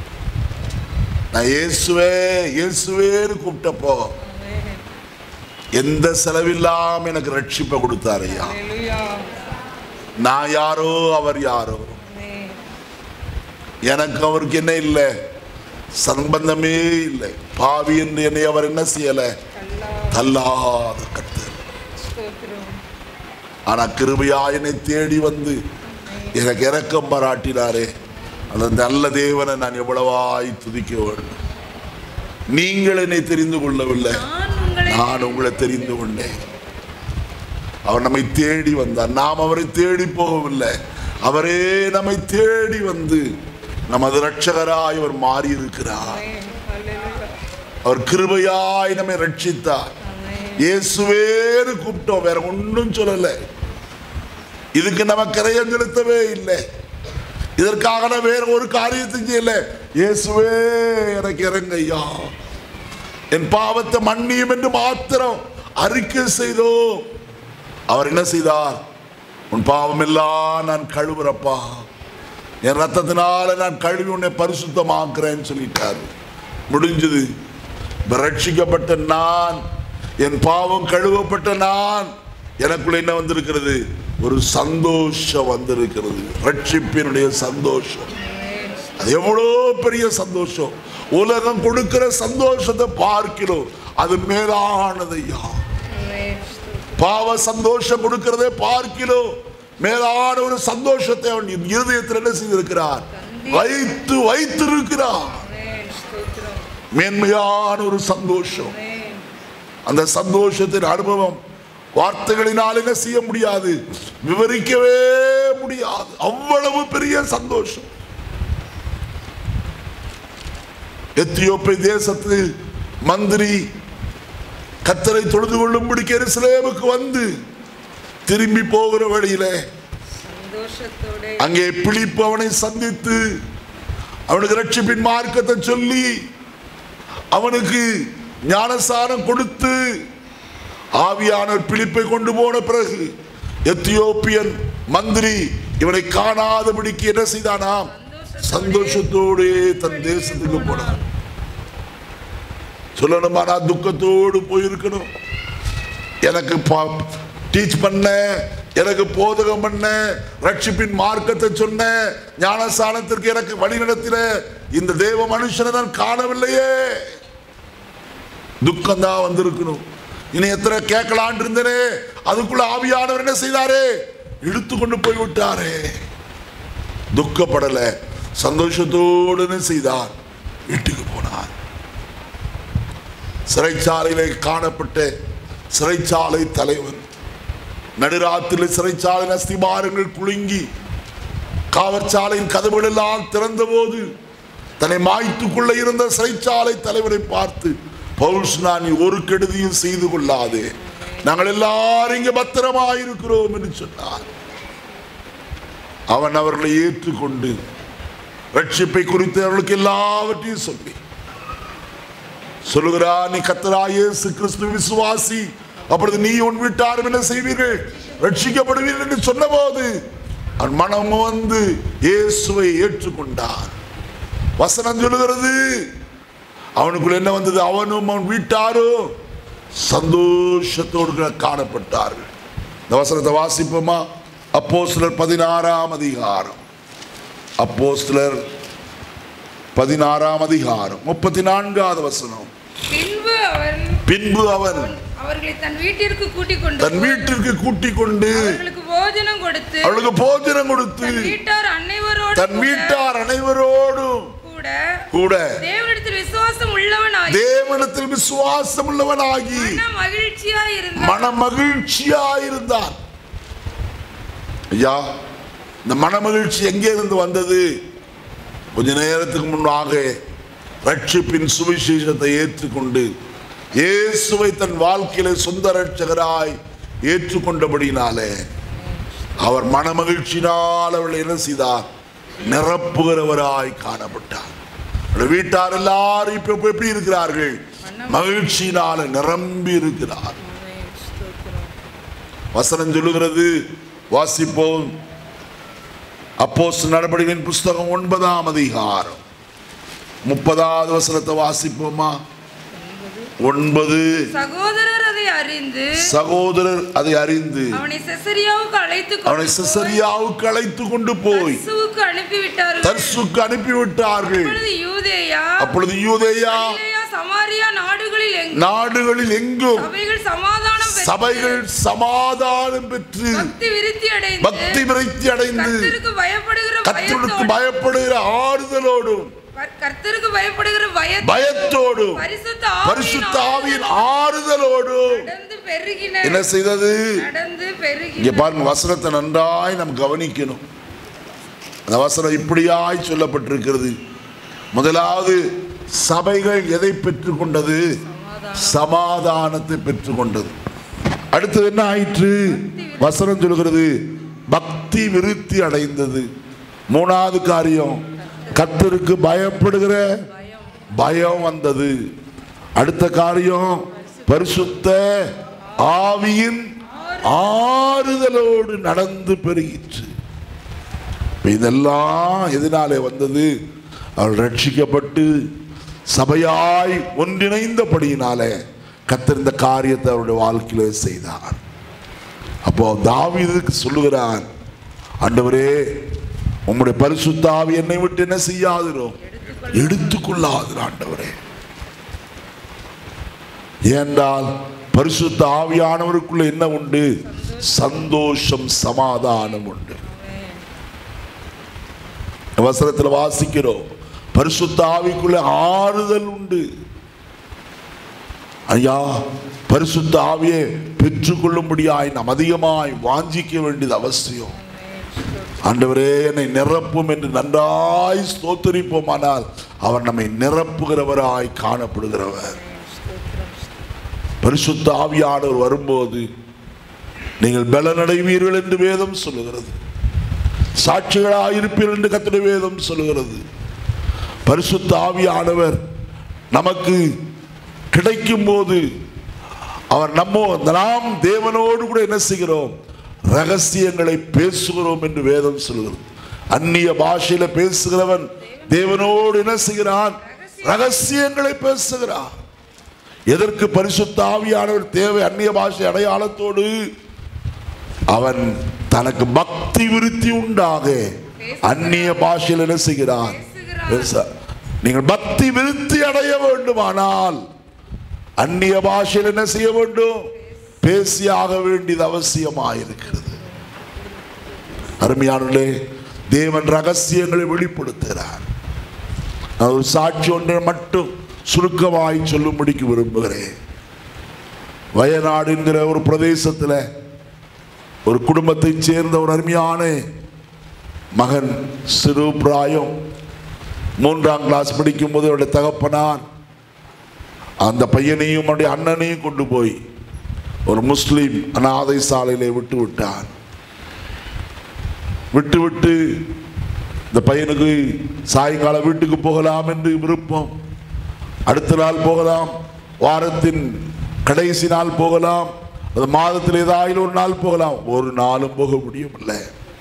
நான் இயேசுவே இயேசுவேன்னு கூப்பிட்டப்போ ஆமென் எந்த செலவில்லாம எனக்கு ரட்சிப்பை கொடுத்தார் ஐயா அல்லேலூயா நான் யாரோ அவர் யாரோ ஆமென் எனக்கு அவருக்கு என்ன இல்லை சம்பந்தமே இல்லை பாவி என்று என்னை அவர் என்ன செய்யல அல்லா தள்ளாத கத்தர் ஸ்தோத்திரம் ஆனா கிருபையா என்னை தேடி வந்து எனக்கு இரக்கம் பாராட்டினாரே அந்த நல்ல தேவனை நான் எவ்வளவாய் துதிக்க வேண்டும் நீங்கள் என்னை தெரிந்து கொள்ளவில்லை நான் உங்களை நான் உங்களை தெரிந்து கொண்டேன் அவர் நம்மை தேடி வந்தார் நாம் அவரை தேடி போகவில்லை அவரே நம்மை தேடி வந்து நமது ரட்சகராய் அவர் மாறி இருக்கிறார் ஆமென் அல்லேலூயா அவர் கிருபையாய் நம்மை ரட்சித்தார் ஆமென் இயேசுவேன்னு கூப்பிட்டோம் வேற ஒன்றும் சொல்லல இதுக்கு நம்ம கிரயம் செலுத்தவே இல்லை இதற்காக நான் வேற ஒரு காரியத்தையும் செய்யல இயேசுவே எனக்கு இறங்க ஐயா என் பாவத்தை மன்னியும் என்று மாத்திரம் அறிக்கை செய்தோம் அவர் என்ன செய்தார் உன் பாவம் எல்லாம் நான் கழுவுறப்பா என் ரத்தத்தினால நான் கழுவி உன்னை பரிசுத்தமாக்குறேன்னு சொல்லிட்டார் முடிஞ்சது இப்ப ரட்சிக்கப்பட்ட நான் என் பாவம் கழுவப்பட்ட நான் எனக்குள்ள என்ன வந்திருக்கிறது ஒரு சந்தோஷம் வந்திருக்கிறது ரட்சிப்பினுடைய சந்தோஷம் அது எவ்வளோ பெரிய சந்தோஷம் உலகம் கொடுக்கிற சந்தோஷத்தை பார்க்கிறோம் அது மேலானதையா ஆமென் ஸ்தோத்திரம் பாவ சந்தோஷம் கொடுக்கிறதே பார்க்கிறோம் மேலான ஒரு சந்தோஷத்தை அவன் இருதயத்தில் என்ன செய்திருக்கிறார் வைத்து வைத்திருக்கிறார் ஆமென் ஸ்தோத்திரம் மேன்மையான ஒரு சந்தோஷம் ஆமென் அந்த சந்தோஷத்தின் அனுபவம் வார்த்தைகளினால் என்ன செய்ய முடியாது விவரிக்கவே முடியாது அவ்வளவு பெரிய சந்தோஷம் எத்தியோப்பிய தேசத்து மந்திரி கத்தரை தொழுது கொள்ளும்படி எருசலேமுக்கு வந்து திரும்பி போகிற வழியில சந்தோஷத்தோட அங்கே பிலிப்பு அவனை சந்தித்து அவனுக்கு ரட்சிப்பின் மார்க்கத்தை சொல்லி அவனுக்கு ஞானசாரம் கொடுத்து ஆவியானவர் பிலிப்பை கொண்டு போன பிறகு எத்தியோப்பியன் மந்திரி இவனை காணாதபடிக்கு என்ன செய்தானாம் சந்தோஷத்தோடு தன் தேசத்துக்கு போனான் சொல்லணுமா நான் துக்கத்தோடு போயிருக்கணும் எனக்கு டீச் பண்ண எனக்கு போதகம் பண்ண ரட்சிப்பின் மார்க்கத்தை சொன்ன ஞானசானத்திற்கு எனக்கு வழி நடத்தின இந்த தேவ மனுஷனை நான் காணவில்லையே துக்கம் தான் வந்திருக்கணும் இனி எத்தனை கேட்கலான் இருந்தனே அதுக்குள்ள ஆவியானவர் என்ன செய்தாரே இழுத்து கொண்டு போய் விட்டாரே துக்கப்படல சந்தோஷத்தோடு என்ன செய்தார் வீட்டுக்கு போனார் சிறைச்சாலையிலே காணப்பட்ட சிறைச்சாலை தலைவன் நடுராத்திரில் சிறைச்சாலை அஸ்திபாரங்கள் குலுங்கி காவற்சாலையின் கதவுகள் எல்லாம் திறந்தபோது தன்னை மாய்த்துக்குள்ள இருந்த சிறைச்சாலை தலைவரை பார்த்து பவுல்ஸ் நான் நீ ஒரு கெடுதியும் செய்து கொள்ளாதே நாங்கள் எல்லாரும் இங்க பத்திரமாயிருக்கிறோம் என்று சொன்னார் அவன் அவர்களை ஏற்றுக்கொண்டு ரட்சிப்பை குறித்து அவர்களுக்கு எல்லாவற்றையும் சொல்லி சொல்லுகிறார் நீ கத்தராய் இயேசு கிறிஸ்து விசுவாசி அப்பொழுது நீ உன் வீட்டாரும் என்ன செய்வீர்கள் ரட்சிக்கப்படுவீர்கள் என்று சொன்னபோது அவன் மனம் வந்து இயேசுவை ஏற்றுக்கொண்டார் வசனம் சொல்லுகிறது அவனுக்குள்ள என்ன வந்தது அவனும் அவன் வீட்டாரும் சந்தோஷத்தோடு கூட காணப்பட்டார்கள் இந்த வசனத்தை வாசிப்போமா அப்போஸ்தலர் பதினாறாம் அதிகாரம் அப்போஸ்தலர் பதினாறாம் அதிகாரம் முப்பத்தி நான்காவது வசனம் பின்பு அவன் பின்பு அவன் அவர்களை தன் வீட்டிற்கு கூட்டிக் கொண்டு தன் வீட்டிற்கு கூட்டிக் கொண்டு அவர்களுக்கு போஜனம் கொடுத்து அவளுக்கு போஜனம் கொடுத்து தன் வீட்டார் அனைவரோடு தன் வீட்டார் அனைவரோடும் கூட கூட தேவனிடத்தில் விசுவாசம் உள்ளவனாய் தேவனத்தில் விசுவாசம் உள்ளவனாகி மன மகிழ்ச்சியா இருந்தான் மன மகிழ்ச்சியா இருந்தான் ஐயா இந்த மன மகிழ்ச்சி எங்கே இருந்து வந்தது கொஞ்ச நேரத்துக்கு முன்னாக ரட்சிப்பின் சுவிசேஷத்தை ஏற்றுக்கொண்டு இயேசுவை தன் வாழ்க்கையில சொந்த ரட்சகராய் ஏற்றுக்கொண்டபடினாலே அவர் மனமகிழ்ச்சினால் அவளை என்ன செய்தார் நிரப்புகிறவராய் காணப்பட்டார் அவருடைய வீட்டார் எல்லாரும் இப்ப இப்ப எப்படி இருக்கிறார்கள் மகிழ்ச்சியினால நிரம்பி இருக்கிறார் வசனம் சொல்லுகிறது வாசிப்போம் அப்போஸ் நடவடிக்கையின் புஸ்தகம் ஒன்பதாம் அதிகாரம் முப்பதாவது வசனத்தை வாசிப்போமா ஒன்பது சகோதரர் அதை அறிந்து சகோதரர் அதை அறிந்து அவனை செசரியாவுக்கு அழைத்து கொண்டு அவனை சிசரியாவுக்கு அழைத்து கொண்டு போய் தர்சுவுக்கு அனுப்பிவிட்டார்கள் தர்சுக்கு அனுப்பிவிட்டார்கள் அப்பொழுது யூதேயா அப்பொழுது யூதேயா கலிலேயா, சமாரியா நாடுகளில் எங்கும் நாடுகளில் எங்கும் சபைகள் சமாதானம் பெற்று சபைகள் சமாதானம் பெற்று பக்தி விருத்தி அடைந்து பக்தி விருத்தி அடைந்து கர்த்தருக்கு பயப்படுகிற கத்தருக்கு பயத்தோடும் பயப்படுகிற ஆறுதலோடும் கர்த்தருக்கு பயப்படுகிற பய பயத்தோடும் பரிசுத்த பரிசுத்த ஆவியின் ஆறுதலோடும் நடந்து பெருகின என்ன செய்தது நடந்து இங்க பெருகின பாருங்க வசனத்தை நன்றாய் நாம் கவனிக்கணும் அந்த வசனம் இப்படியாய் சொல்லப்பட்டிருக்கிறது முதலாவது சபைகள் எதை பெற்றுக்கொண்டது சமாதானத்தை பெற்றுக்கொண்டது அடுத்தது என்ன ஆயிற்று வசனம் சொல்கிறது பக்தி விருத்தி அடைந்தது மூணாவது காரியம் கர்த்தருக்கு பயப்படுகிற பயம் வந்தது அடுத்த காரியம் பரிசுத்த ஆவியின் ஆறுதலோடு நடந்து பெருகிற்று இப்ப இதெல்லாம் எதனாலே வந்தது அவள் ரட்சிக்கப்பட்டு சபையாய் ஒன்றிணைந்தபடியினாலே கர்த்தர் இந்த காரியத்தை அவருடைய வாழ்க்கையில செய்தார் அப்போ தாவீதுக்கு சொல்லுகிறான் ஆண்டவரே உம்முடைய பரிசுத்த ஆவி என்னை விட்டு என்ன செய்யாதிரும் எடுத்துக்கொள்ளாது ஆண்டவரே ஏனென்றால் பரிசுத்த ஆவியானவருக்குள்ள என்ன உண்டு சந்தோஷம் சமாதானம் உண்டு வசனத்தில் வாசிக்கிறோம் பரிசுத்த ஆவிக்குள்ள ஆறுதல் உண்டு ஐயா பரிசுத்த ஆவியை பெற்றுக்கொள்ளும்படியாய் நாம் அதிகமாய் வாஞ்சிக்க வேண்டியது அவசியம் ஆண்டவரே என்னை நிரப்பும் என்று நன்றாய் ஸ்தோத்தரிப்போமானால் அவர் நம்மை நிரப்புகிறவராய் காணப்படுகிறவர் பரிசுத்த ஆவியானவர் வரும்போது நீங்கள் பலனடைவீர்கள் என்று வேதம் சொல்லுகிறது சாட்சிகளாக இருப்பீர்கள் என்று கத்திர வேதம் சொல்லுகிறது பரிசுத்த ஆவியானவர் நமக்கு கிடைக்கும் போது அவர் நம்மோ நாம் தேவனோடு கூட என்ன செய்கிறோம் ரகசியங்களை பேசுகிறோம் என்று வேதம் சொல்கிறது அந்நிய பாஷையில பேசுகிறவன் தேவனோடு என்ன செய்கிறான் ரகசியங்களை பேசுகிறான் எதற்கு பரிசுத்த ஆவியானவர் தேவை அந்நிய பாஷை அடையாளத்தோடு அவன் தனக்கு பக்தி விருத்தி உண்டாக அந்நிய பாஷையில் என்ன செய்கிறான் பேச- நீங்கள் பக்தி விருத்தி அடைய வேண்டுமானால் அந்நிய பாஷையில் என்ன செய்ய வேண்டும் பேசியாக வேண்டியது அவசியமாயிருக்கிறது அருமையானே தேவன் ரகசியங்களை வெளிப்படுத்துகிறார் நான் ஒரு சாட்சி ஒன்றை மட்டும் சுருக்கமாய் சொல்லும்படிக்கு விரும்புகிறேன் வயநாடு என்கிற ஒரு பிரதேசத்தில் ஒரு குடும்பத்தைச் சேர்ந்த ஒரு அருமையான மகன் சிறு பிராயம் மூன்றாம் கிளாஸ் படிக்கும்போது அவருடைய தகப்பனார் அந்த பையனையும் அவருடைய அண்ணனையும் கொண்டு போய் ஒரு முஸ்லீம் அனாதை சாலையிலே விட்டு விட்டார் விட்டு விட்டு இந்த பையனுக்கு சாயங்காலம் வீட்டுக்கு போகலாம் என்று விருப்பம் அடுத்த நாள் போகலாம் வாரத்தின் கடைசி நாள் போகலாம் அது மாதத்தில் ஏதாவது ஒரு நாள் போகலாம் ஒரு நாளும் போக முடியவில்லை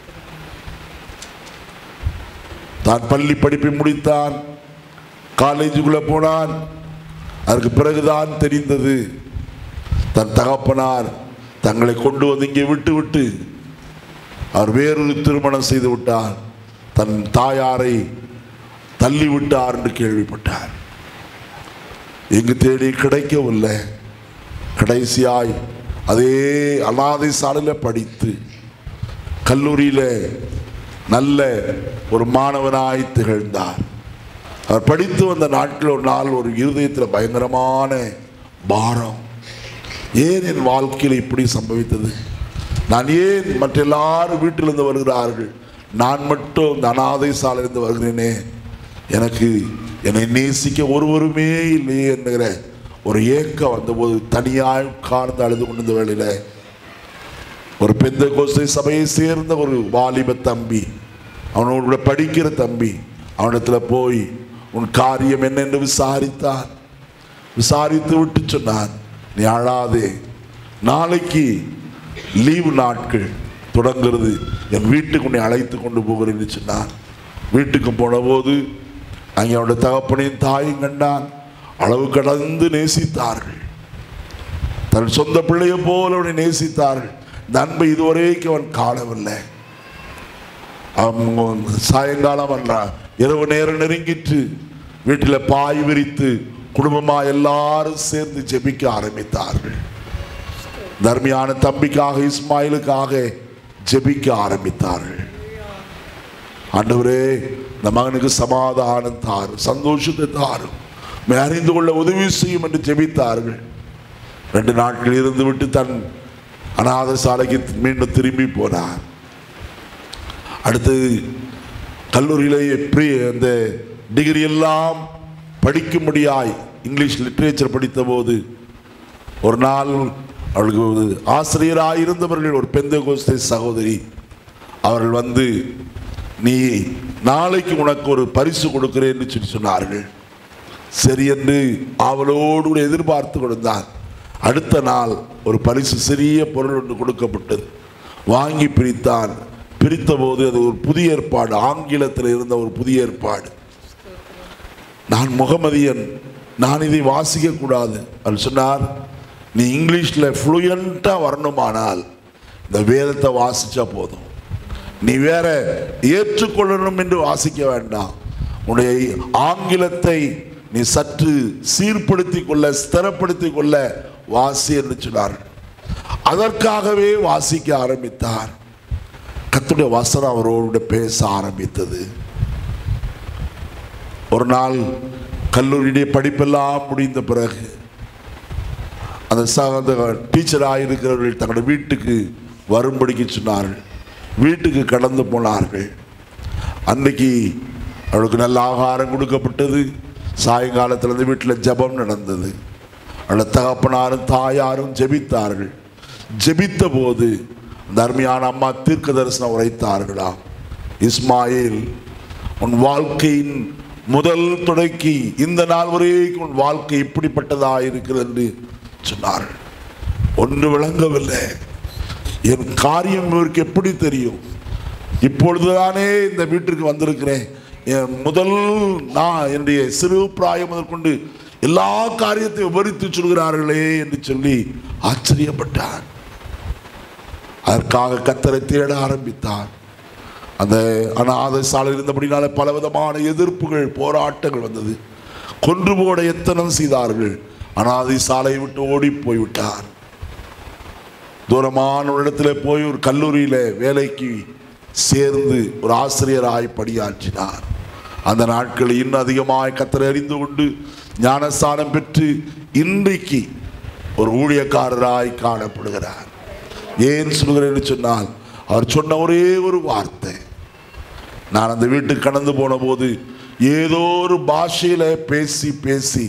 தான் பள்ளி படிப்பை முடித்தான் காலேஜுக்குள்ள போனான் அதற்கு பிறகுதான் தெரிந்தது தன் தகப்பனார் தங்களை கொண்டு வந்து இங்கே விட்டு விட்டு அவர் வேறொரு திருமணம் செய்து விட்டார் தன் தாயாரை தள்ளி விட்டார் என்று கேள்விப்பட்டார் எங்கு தேடி கிடைக்கவில்லை கடைசியாய் அதே அனாதை சாலையில் படித்து கல்லூரியில் நல்ல ஒரு மாணவனாய் திகழ்ந்தார் அவர் படித்து வந்த நாட்டில் ஒரு நாள் ஒரு இருதயத்தில் பயங்கரமான பாரம் ஏன் என் வாழ்க்கையில் இப்படி சம்பவித்தது நான் ஏன் மற்ற எல்லாரும் வீட்டிலிருந்து வருகிறார்கள் நான் மட்டும் இந்த அனாதை சாலையிலிருந்து வருகிறேனே எனக்கு என்னை நேசிக்க ஒருவருமே இல்லையே என்கிற ஒரு ஏக்கம் வந்தபோது தனியாய் உட்கார்ந்து அழுது கொண்டிருந்த வேளையில ஒரு பெந்த கோஸ்தை சபையை சேர்ந்த ஒரு வாலிப தம்பி அவனோட கூட படிக்கிற தம்பி அவனிடத்துல போய் உன் காரியம் என்ன என்று விசாரித்தான் விசாரித்து விட்டு சொன்னான் நீ அழாதே நாளைக்கு லீவு நாட்கள் தொடங்குறது என் வீட்டுக்கு உன்னை அழைத்து கொண்டு போகிறேன் என்று சொன்னான் வீட்டுக்கு போனபோது அங்கே அவனுடைய தகப்பனையும் தாயும் கண்டான் அளவு கடந்து நேசித்தார்கள் தன் சொந்த பிள்ளையை போல அவனை நேசித்தார்கள் இந்த அன்பை இதுவரைக்கும் அவன் காணவில்லை அவன் சாயங்காலம் வந்தான் இரவு நேரம் நெருங்கிட்டு வீட்டில் பாய் விரித்து குடும்பமா எல்லாரும் சேர்ந்து ஜெபிக்க ஆரம்பித்தார்கள் தர்மியான தம்பிக்காக இஸ்மாயிலுக்காக ஜெபிக்க ஆரம்பித்தார்கள் ஆண்டவரே இந்த மகனுக்கு சமாதானம் தாரும் சந்தோஷத்தை தாரும் உம்மை அறிந்து கொள்ள உதவி செய்யும் என்று ஜெபித்தார்கள் ரெண்டு நாட்கள் இருந்து விட்டு தன் அநாத சாலைக்கு மீண்டும் திரும்பி போனார் அடுத்து கல்லூரியிலே எப்படி அந்த டிகிரி எல்லாம் படிக்கும்படியாய் இங்கிலீஷ் லிட்ரேச்சர் படித்த போது ஒரு நாள் அவளுக்கு ஒரு ஆசிரியராக இருந்தவர்கள் ஒரு பெந்த கோஸ்தை சகோதரி அவர்கள் வந்து நீ நாளைக்கு உனக்கு ஒரு பரிசு கொடுக்கிறேன் என்று சொல்லி சொன்னார்கள் சரி என்று அவளோடு கூட எதிர்பார்த்து கொடுத்தான் அடுத்த நாள் ஒரு பரிசு சிறிய பொருள் ஒன்று கொடுக்கப்பட்டது வாங்கி பிரித்தான் பிரித்த போது அது ஒரு புதிய ஏற்பாடு ஆங்கிலத்தில் இருந்த ஒரு புதிய ஏற்பாடு நான் முகமதியன் நான் இதை வாசிக்க கூடாது அவர் சொன்னார் நீ இங்கிலீஷில் ஃப்ளூயண்ட்டாக வரணுமானால் இந்த வேதத்தை வாசிச்சா போதும் நீ வேற ஏற்றுக்கொள்ளணும் என்று வாசிக்க வேண்டாம் உன்னுடைய ஆங்கிலத்தை நீ சற்று சீர்படுத்திக் கொள்ள ஸ்திரப்படுத்திக் கொள்ள வாசி என்று சொன்னார் அதற்காகவே வாசிக்க ஆரம்பித்தார் கத்துடைய வசனம் அவரோடு பேச ஆரம்பித்தது ஒரு நாள் கல்லூரியுடைய படிப்பெல்லாம் முடிந்த பிறகு அந்த ச- அந்த டீச்சராக இருக்கிறவர்கள் தங்களுடைய வீட்டுக்கு வரும்படிக்கு சொன்னார்கள் வீட்டுக்கு கடந்து போனார்கள் அன்னைக்கு அவளுக்கு நல்ல ஆகாரம் கொடுக்கப்பட்டது சாயங்காலத்தில் இருந்து வீட்டில் ஜெபம் நடந்தது அவளோட தகப்பனாரும் தாயாரும் ஜெபித்தார்கள் ஜெபித்த போது அந்த அருமையான அம்மா தீர்க்க தரிசனம் உரைத்தார்களாம் இஸ்மாயில் உன் வாழ்க்கையின் முதல் தொடக்கி இந்த நாள் வரைக்கும் உன் வாழ்க்கை இப்படிப்பட்டதா இருக்கிறது என்று சொன்னார்கள் ஒன்று விளங்கவில்லை என் காரியம் இவருக்கு எப்படி தெரியும் இப்பொழுதுதானே இந்த வீட்டிற்கு வந்திருக்கிறேன் என் முதல் நான் என்னுடைய சிறு பிராயம் முதற்கொண்டு எல்லா காரியத்தையும் விவரித்து சொல்கிறார்களே என்று சொல்லி ஆச்சரியப்பட்டார் அதற்காக கத்தரை தேட ஆரம்பித்தார் அந்த அநாத சாலையில் இருந்தபடினால பலவிதமான எதிர்ப்புகள் போராட்டங்கள் வந்தது கொன்று போட எத்தனம் செய்தார்கள் அனாதை சாலையை விட்டு ஓடி போய்விட்டார் தூரமான ஒரு இடத்துல போய் ஒரு கல்லூரியில் வேலைக்கு சேர்ந்து ஒரு ஆசிரியராய் பணியாற்றினார் அந்த நாட்களில் இன்னும் அதிகமாய் கத்தரை அறிந்து கொண்டு ஞானஸ்தானம் பெற்று இன்றைக்கு ஒரு ஊழியக்காரராய் காணப்படுகிறார் ஏன் சொல்கிறேன்னு சொன்னால் அவர் சொன்ன ஒரே ஒரு வார்த்தை நான் அந்த வீட்டுக்கு கடந்து போன போது ஏதோ ஒரு பாஷையில பேசி பேசி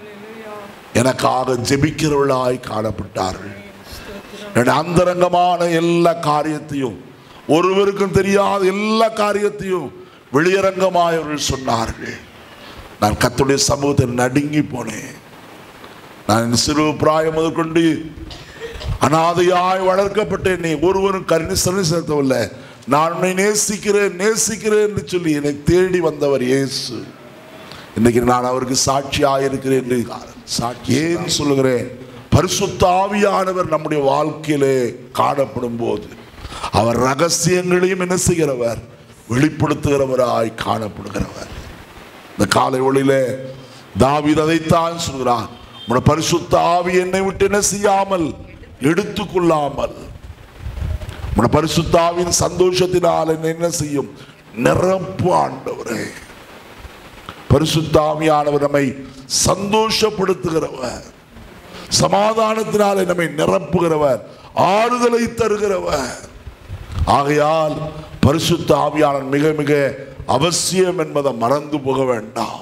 எனக்காக ஜெபிக்கிறவர்களாய் காணப்பட்டார்கள் என்னுடைய அந்தரங்கமான எல்லா காரியத்தையும் ஒருவருக்கும் தெரியாத எல்லா காரியத்தையும் வெளியரங்கமாய் அவர்கள் சொன்னார்கள் நான் கத்துடைய சமூகத்தில் நடுங்கி போனேன் நான் என் சிறு பிராயம் முதற்கொண்டு அனாதையாய் வளர்க்கப்பட்டேன் நீ ஒருவரும் கருணை சரி செலுத்தவில்லை நான் உன்னை நேசிக்கிறேன் நேசிக்கிறேன் என்று சொல்லி என்னை தேடி வந்தவர் இயேசு இன்னைக்கு நான் அவருக்கு சாட்சியாக இருக்கிறேன் என்று சாட்சி ஏன் சொல்லுகிறேன் பரிசுத்த ஆவியானவர் நம்முடைய வாழ்க்கையிலே காணப்படும் போது அவர் ரகசியங்களையும் என்ன செய்கிறவர் வெளிப்படுத்துகிறவராய் காணப்படுகிறவர் இந்த காலை ஒளியிலே தாவீது அதைத்தான் சொல்கிறான் உம்முடைய பரிசுத்த ஆவி என்னை விட்டு என்ன செய்யாமல் எடுத்துக்கொள்ளாமல் உம்முடைய பரிசுத்த ஆவியின் சந்தோஷத்தினால் என்னை என்ன செய்யும் நிரப்பு ஆண்டவரே பரிசுத்த ஆவியானவர் நம்மை சந்தோஷப்படுத்துகிறவர் சமாதானத்தினாலே நம்மை நிரப்புகிறவர் ஆறுதலை தருகிறவர் ஆகையால் பரிசுத்த ஆவியாளர் மிக மிக அவசியம் என்பதை மறந்து போக வேண்டாம்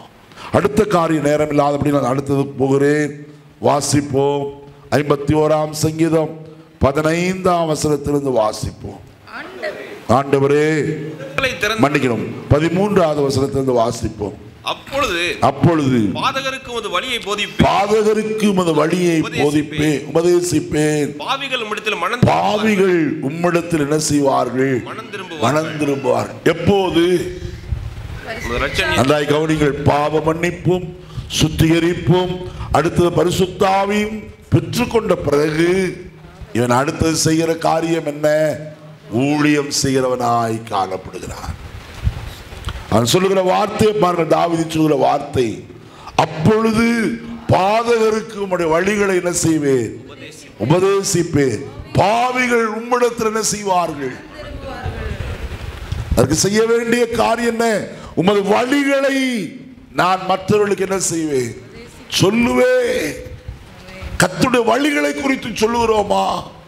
அடுத்த காரிய நேரம் இல்லாதபடி நான் அடுத்தது போகிறேன் வாசிப்போம் ஐம்பத்தி ஓராம் சங்கீதம் பதினைந்தாம் வசனத்திலிருந்து வாசிப்போம் ஆண்டவர் ஆண்டவரே கண்களை திறந்து மன்னிக்கணும் பதிமூன்றாவது வசனத்திலிருந்து வாசிப்போம் அப்பொழுது அப்பொழுது பாதகருக்கு உமது வழியை போதிப்பேன் பாதகருக்கு உமது வழியை போதிப்பேன் உபதேசிப்பேன் பாவிகள் உம்மிடத்தில் மனம் பாவிகள் உம்மிடத்தில் என்ன செய்வார்கள் மனம் திரும்புவார்கள் மனம் திரும்புவார் எப்போது உமது இரட்சணிய நன்றாய் கவனிங்கள் பாவ மன்னிப்பும் சுத்திகரிப்பும் அடுத்தது பரிசுத்தாவையும் பெற்றுக்கொண்ட பிறகு இவன் அடுத்தது செய்கிற காரியம் என்ன ஊழியம் செய்கிறவனாய் காணப்படுகிறான் அவன் சொல்லுகிற வார்த்தை பாருங்கள் தாவிதி சொல்லுகிற வார்த்தை அப்பொழுது பாதகருக்கு உம்முடைய வழிகளை என்ன செய்வேன் உபதேசிப்பேன் பாவிகள் உம்மிடத்தில் என்ன செய்வார்கள் அதற்கு செய்ய வேண்டிய காரியம் என்ன உமது வழிகளை நான் மற்றவர்களுக்கு என்ன செய்வேன் சொல்லுவேன் கத்துடைய வழிகளை குறித்து சொல்லுகிறோமா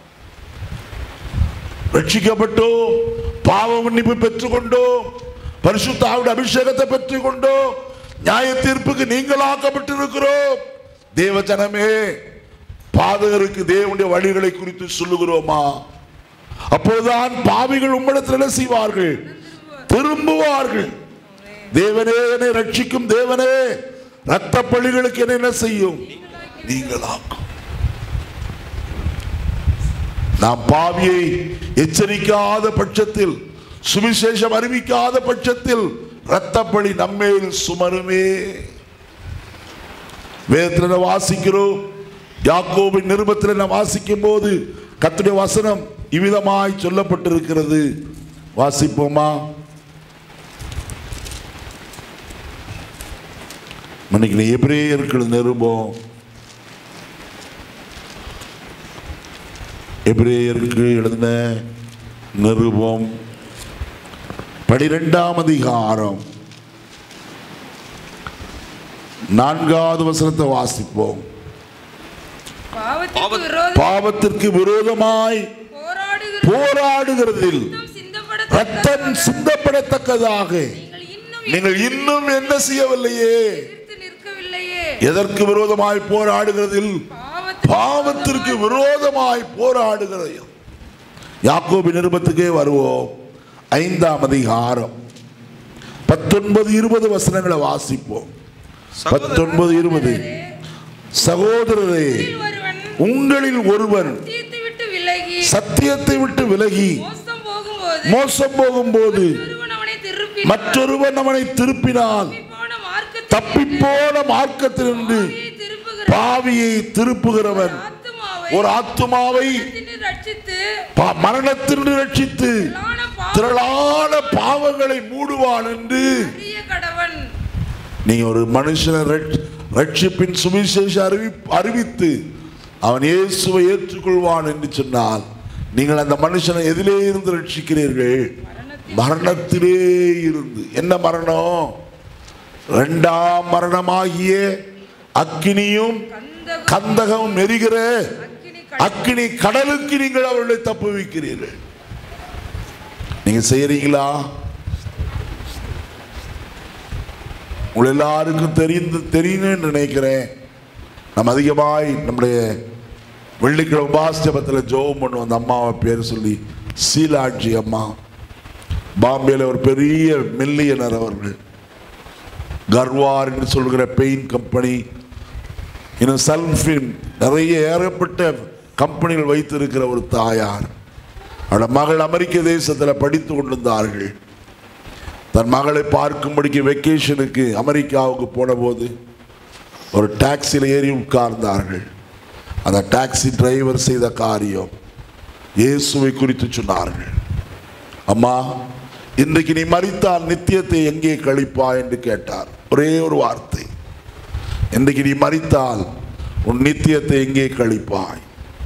ரட்சிக்கப்பட்டோம் பாவ மன்னிப்பு பெற்றுக்கொண்டோம் பரிசுத்தாவுடைய அபிஷேகத்தை பெற்றுக்கொண்டோம் நியாய தீர்ப்புக்கு நீங்களாக்கப்பட்டிருக்கிறோம் தேவ ஜனமே பாதகருக்கு தேவனுடைய வழிகளை குறித்து சொல்லுகிறோமா அப்போதுதான் பாவிகள் உம்மிடத்தில் என்ன செய்வார்கள் திரும்புவார்கள் தேவனே என்னை ரட்சிக்கும் தேவனே ரத்த பள்ளிகளுக்கு என்ன என்ன செய்யும் நீங்களாக்கும் நாம் பாவியை எச்சரிக்காத பட்சத்தில் சுவிசேஷம் அறிவிக்காத பட்சத்தில் இரத்தப்பழி நம்மேல் சுமருமே வேதத்தில் நாம் வாசிக்கிறோம் யாக்கோபின் நிருபத்தில் நாம் வாசிக்கும் போது கத்துடைய வசனம் இவ்விதமாய் சொல்லப்பட்டிருக்கிறது வாசிப்போமா மன்னிக்கல எபிரேயர்கள் நிருபம் எபிரேயருக்கு எழுதின நிருபம் பனிரெண்டாம் அதிகாரம் நான்காவது வசனத்தை வாசிப்போம் பாவத்திற்கு பாவ- விரோதம் பாவத்திற்கு விரோதமாய் போராடுகிற போராடுகிறதில் ரத்தம் சிந்தப்பட ரத்தம் சிந்தப்படத்தக்கதாக நீங்கள் இன்னும் நீங்கள் இன்னும் என்ன செய்யவில்லையே எதிர்த்து நிற்கவில்லையே எதற்கு விரோதமாய் போராடுகிறதில் பாவத்திற்கு பாவத்திற்கு விரோதமாய் போராடுகிறது யாக்கோபி நிருபத்துக்கே வருவோம் ஐந்தாம் அதிகாரம் பத்தொன்பது இருபது வசனங்களை வாசிப்போம் சகோதரர் பத்தொன்பது இருபது சகோதரரே ஒருவன் உங்களில் ஒருவன் தீர்த்து விட்டு விலகி சத்தியத்தை விட்டு விலகி மோசம் போகும்போது மோசம் போகும்போது ஒருவன் அவனை திருப்பி மற்றொருவன் அவனை திருப்பினால் போன மார்க்கத்தை தப்பிப்போன மார்க்கத்திலிருந்து திருப்புகிற பாவியை திருப்புகிறவன் ஆத்துமாவை ஒரு ஆத்துமாவை தின்று ரட்சித்து பா- மரணத்திலிருந்து ரட்சித்து திரளான பாவம் திரளான பாவங்களை மூடுவான் என்று அறிய கடவன் நீங்க ஒரு மனுஷனை ரட்ச- ரட்சிப்பின் சுவிசேஷ அறிவி அறிவித்து அவன் இயேசுவை ஏற்றுக்கொள்வான் என்று சொன்னால் நீங்கள் அந்த மனுஷனை எதிலே இருந்து ரட்சிக்கிறீர்கள் மரணத்திலே இருந்து என்ன மரணம் இரண்டாம் மரணமாகிய அக்கினியும் கந்தகம் கந்தகம் எரிகிற அக்கினி அக்கினி கடலுக்கு நீங்கள் அவர்களை தப்புவிக்கிறீர்கள் நீங்க செய்யறீங்களா உங்கள் எல்லாருக்கும் தெரிந்து தெரியும்னு நினைக்கிறேன் நம்ம அதிகமாய் நம்முடைய வெள்ளிக்கிழமை உபாஸ்தபத்தில் ஜோம் பண்ணுவோம் அந்த அம்மாவை பேர் சொல்லி சீலாட்சி அம்மா பாம்பேல ஒரு பெரிய மில்லியனர் அவர்கள் கர்வார் என்று சொல்கிற பெயிண்ட் கம்பெனி இன்னும் சல்ஃபின் நிறைய ஏறப்பட்ட கம்பெனிகள் வைத்திருக்கிற ஒரு தாயார் அவளோட மகள் அமெரிக்க தேசத்தில் படித்து கொண்டிருந்தார்கள் தன் மகளை பார்க்கும்படிக்கு வெக்கேஷனுக்கு அமெரிக்காவுக்கு போன போது ஒரு டாக்ஸியில் ஏறி உட்கார்ந்தார்கள் அந்த டாக்ஸி டிரைவர் செய்த காரியம் இயேசுவை குறித்து சொன்னார்கள் அம்மா இன்றைக்கு நீ மறித்தால் நித்தியத்தை எங்கே கழிப்பா என்று கேட்டார் ஒரே ஒரு வார்த்தை இன்றைக்கு நீ மறித்தால் உன் நித்தியத்தை எங்கே கழிப்பாய்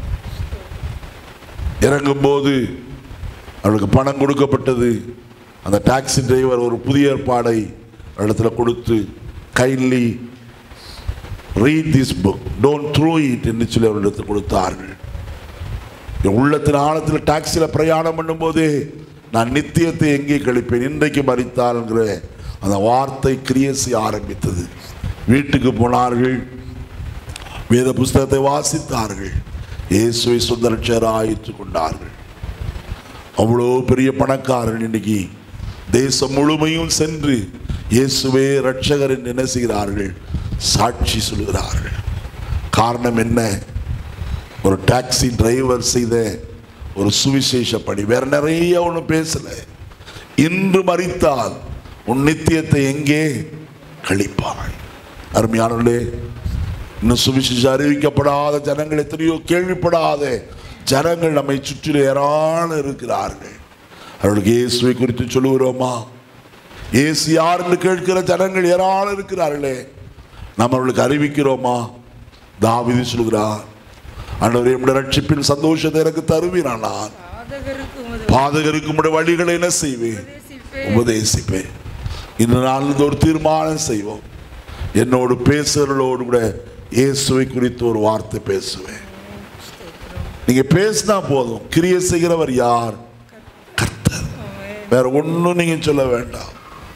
இறங்கும்போது அவளுக்கு பணம் கொடுக்கப்பட்டது அந்த டாக்ஸி டிரைவர் ஒரு புதிய ஏற்பாடை இடத்துல கொடுத்து kindly read this book don't throw it என்று சொல்லி அவரிடத்தில் கொடுத்தார்கள் என் உள்ளத்தின் ஆழத்தில் டாக்ஸியில் பிரயாணம் பண்ணும்போதே நான் நித்தியத்தை எங்கே கழிப்பேன் இன்றைக்கு மறித்தால்ங்கிற அந்த வார்த்தை கிரியை செய்ய ஆரம்பித்தது வீட்டுக்கு போனார்கள் வேத புஸ்தகத்தை வாசித்தார்கள் இயேசுவை சுந்தரட்சராக ஏற்றுக்கொண்டார்கள் அவ்வளோ பெரிய பணக்காரர்கள் இன்னைக்கு தேசம் முழுமையும் சென்று இயேசுவே ரட்சகர் என்று என்ன செய்கிறார்கள் சாட்சி சொல்கிறார்கள் காரணம் என்ன ஒரு டாக்ஸி டிரைவர் செய்த ஒரு சுவிசேஷ பணி வேற நிறைய ஒன்றும் பேசல இன்று மறித்தால் உன் நித்தியத்தை எங்கே கழிப்பாய் அருமையானவர்களே இன்னும் சுவிசேஷம் அறிவிக்கப்படாத ஜனங்கள் எத்தனையோ கேள்விப்படாத ஜனங்கள் நம்மை சுற்றிலும் ஏராளம் இருக்கிறார்கள் அவர்களுக்கு இயேசுவை குறித்து சொல்லுகிறோமா இயேசு யார் என்று கேட்கிற ஜனங்கள் ஏராளம் இருக்கிறார்களே நாம் அவர்களுக்கு அறிவிக்கிறோமா தாவிதி சொல்கிறார் ஆண்டவரே உம்முடைய ரட்சிப்பின் சந்தோஷத்தை எனக்கு தருவீரான் நான் பாதகருக்கு உமது பாதகருக்கு உம்முடைய வழிகளை என்ன செய்வேன் உபதேசிப்பேன். உபதேசிப்பேன் இந்த நாளில் ஒரு தீர்மானம் செய்வோம் என்னோடு பேசுகிறவர்களோடு கூட இயேசுவை குறித்து ஒரு வார்த்தை பேசுவேன் நீங்க பேசினா போதும் கிரியை செய்கிறவர் யார் கர்த்தர் வேற ஒண்ணும் நீங்க சொல்ல வேண்டாம்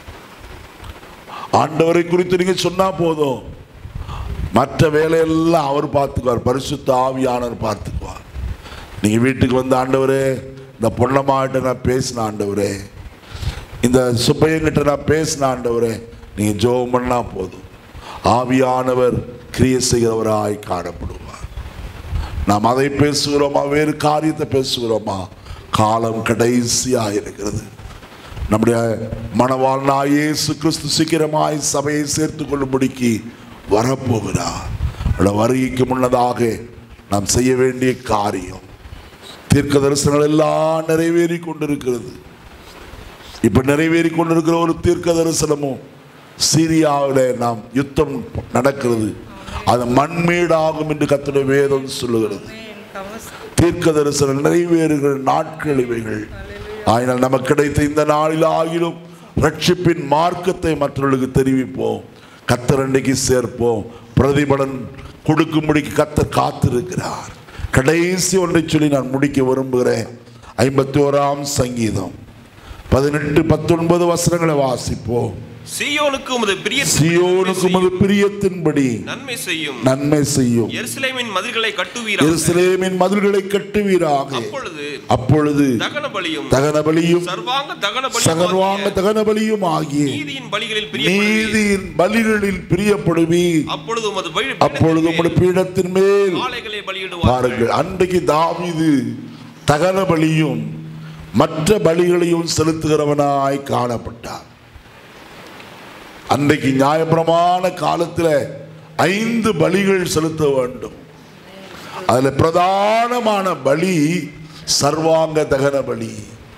ஆண்டவரை குறித்து நீங்க சொன்னா போதும் மற்ற வேலையெல்லாம் அவர் பார்த்துக்குவார் பரிசுத்த ஆவியானவர் பார்த்துக்குவார் நீங்க வீட்டுக்கு வந்து ஆண்டவரே இந்த பொன்னம்மாட்ட நான் பேசின ஆண்டவரே இந்த சுப்பையங்கிட்ட நான் பேசின ஆண்டவரே நீங்க ஜெபம் பண்ணா போதும் ஆவியானவர் கிரியை செய்கிறவராய் காணப்படுவார் நாம் அதை பேசுகிறோமா வேறு காரியத்தை பேசுகிறோமா காலம் கடைசியாக இருக்கிறது நம்முடைய மணவாளனாய் இயேசு கிறிஸ்து சீக்கிரமாய் சபையை சேர்த்து கொள்ளும்படிக்கு வரப்போகிறார் அவருடைய வருகைக்கு முன்னதாக நாம் செய்ய வேண்டிய காரியம் தீர்க்க தரிசனங்கள் எல்லாம் நிறைவேறி கொண்டிருக்கிறது இப்ப நிறைவேறி கொண்டிருக்கிற ஒரு தீர்க்க தரிசனமும் சீரியாவில் நாம் யுத்தம் நடக்கிறது அது மண்மேடாகும் என்று கத்துடைய வேதம் சொல்லுகிறது ஆமென். கவசம். தீர்க்க தரிசனம் நிறைவேறுகிற நாட்கள் இவைகள் ஆயினால் நமக்கு கிடைத்த இந்த நாளில் ஆகிலும் ரட்சிப்பின் மார்க்கத்தை மற்றவர்களுக்கு தெரிவிப்போம் கத்தர் அன்னைக்கு சேர்ப்போம் பிரதிபலன் கொடுக்கும்படிக்கு கத்தர் காத்திருக்கிறார் கடைசி ஒன்றை சொல்லி நான் முடிக்க விரும்புகிறேன் ஐம்பத்தி ஓராம் சங்கீதம் பதினெட்டு பத்தொன்பது வசனங்களை வாசிப்போம் சீயோனுக்கு உமது பிரிய சியோனுக்கு உமது பிரியத்தின்படி நன்மை செய்யும் நன்மை செய்யும் எருசலேமின் மதில்களை கட்டுவீராக எருசலேமின் மதில்களை கட்டுவீராக அப்பொழுது அப்பொழுது தகன பலியும் தகன பலியும் சர்வாங்க தகன சகர்வாங்க பலியும் தகன பலியும் ஆகிய நீதியின் பலிகளில் பிரியப்படுவீர் நீதியின் பலிகளில் பிரியப்படுவி அப்பொழுது உமது பலி அப்பொழுது உம்முடைய பீடத்தின் மேல் காளைகளை பலியிடுவார் பாருங்கள் அன்றைக்கு தாவீது தகன பலியும் மற்ற பலிகளையும் செலுத்துகிறவனாய் காணப்பட்டார் அன்றைக்கு நியாயப்பிரமாண காலத்தில் ஐந்து பலிகள் செலுத்த வேண்டும் அதுல பிரதானமான பலி சர்வாங்க தகன பலி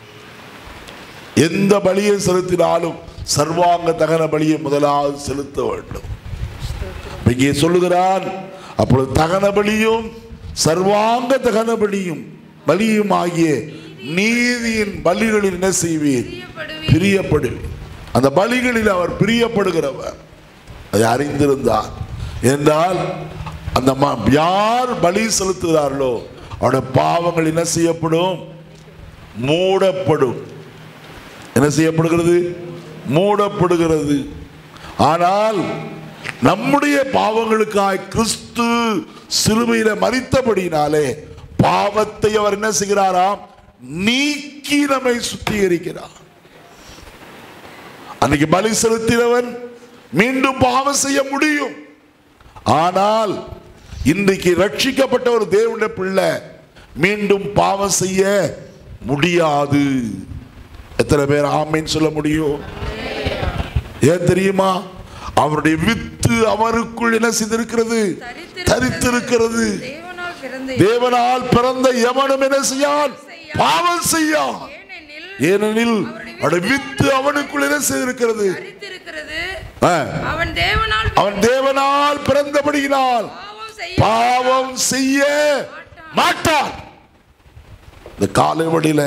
எந்த பலியை செலுத்தினாலும் சர்வாங்க தகன பலியை முதலாவது செலுத்த வேண்டும் இங்கே சொல்லுகிறான் அப்பொழுது தகன பலியும் சர்வாங்க தகன பலியும் பலியும் ஆகிய நீதியின் பலிகளில் என்ன செய்வீர் பிரியப்படுவீர். பிரியப்படுவீர் அந்த பலிகளில் அவர் பிரியப்படுகிறவர் அதை அறிந்திருந்தார் என்றால் அந்த ம- யார் பலி செலுத்துகிறார்களோ அவருடைய பாவங்கள் என்ன செய்யப்படும் மூடப்படும் என்ன செய்யப்படுகிறது மூடப்படுகிறது ஆனால் நம்முடைய பாவங்களுக்காய் கிறிஸ்து சிலுவையில மறித்தபடினாலே பாவத்தை அவர் என்ன செய்கிறாராம் நீக்கி நம்மை சுத்திகரிக்கிறார் அன்னைக்கு பலி செலுத்தினவன் மீண்டும் பாவம் செய்ய முடியும் ஆனால் இன்றைக்கு ரட்சிக்கப்பட்ட ஒரு தேவனுடைய பிள்ளை மீண்டும் பாவம் செய்ய முடியாது எத்தனை பேர் ஆமைன்னு சொல்ல முடியும் ஏன் தெரியுமா அவருடைய வித்து அவருக்குள் என்ன செய்திருக்கிறது தரித்திருக்கிறது தேவனால் பிறந்த தேவனால் பிறந்த எவனும் என்ன செய்யான் பாவம் செய்யான் ஏனெனில் ஏனெனில் அவருடைய வித்து அவனுக்குள் என்ன செய்திருக்கிறது தரித்திருக்கிறது ஆ, அவன் தேவனால் அவன் தேவனால் பிறந்தபடியினால் பாவம் செய்ய பாவம் செய்ய மாட்டான் இந்த காலை வழியில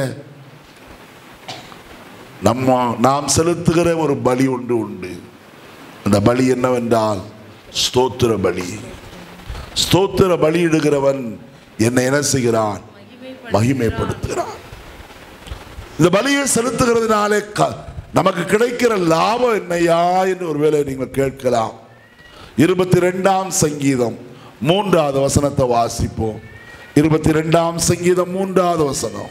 நம்ம நாம் செலுத்துகிற ஒரு பலி ஒன்று உண்டு அந்த பலி என்னவென்றால் ஸ்தோத்திர பலி ஸ்தோத்திர பலியிடுகிறவன் என்னை என்ன செய்கிறான் மகிமைப்படுத்துகிறான் இந்த பலியை செலுத்துகிறதுனாலே க- நமக்கு கிடைக்கிற லாபம் என்னையா என்று ஒருவேளை நீங்கள் கேட்கலாம் இருபத்தி ரெண்டாம் சங்கீதம் மூன்றாவது வசனத்தை வாசிப்போம் இருபத்தி ரெண்டாம் சங்கீதம் மூன்றாவது வசனம்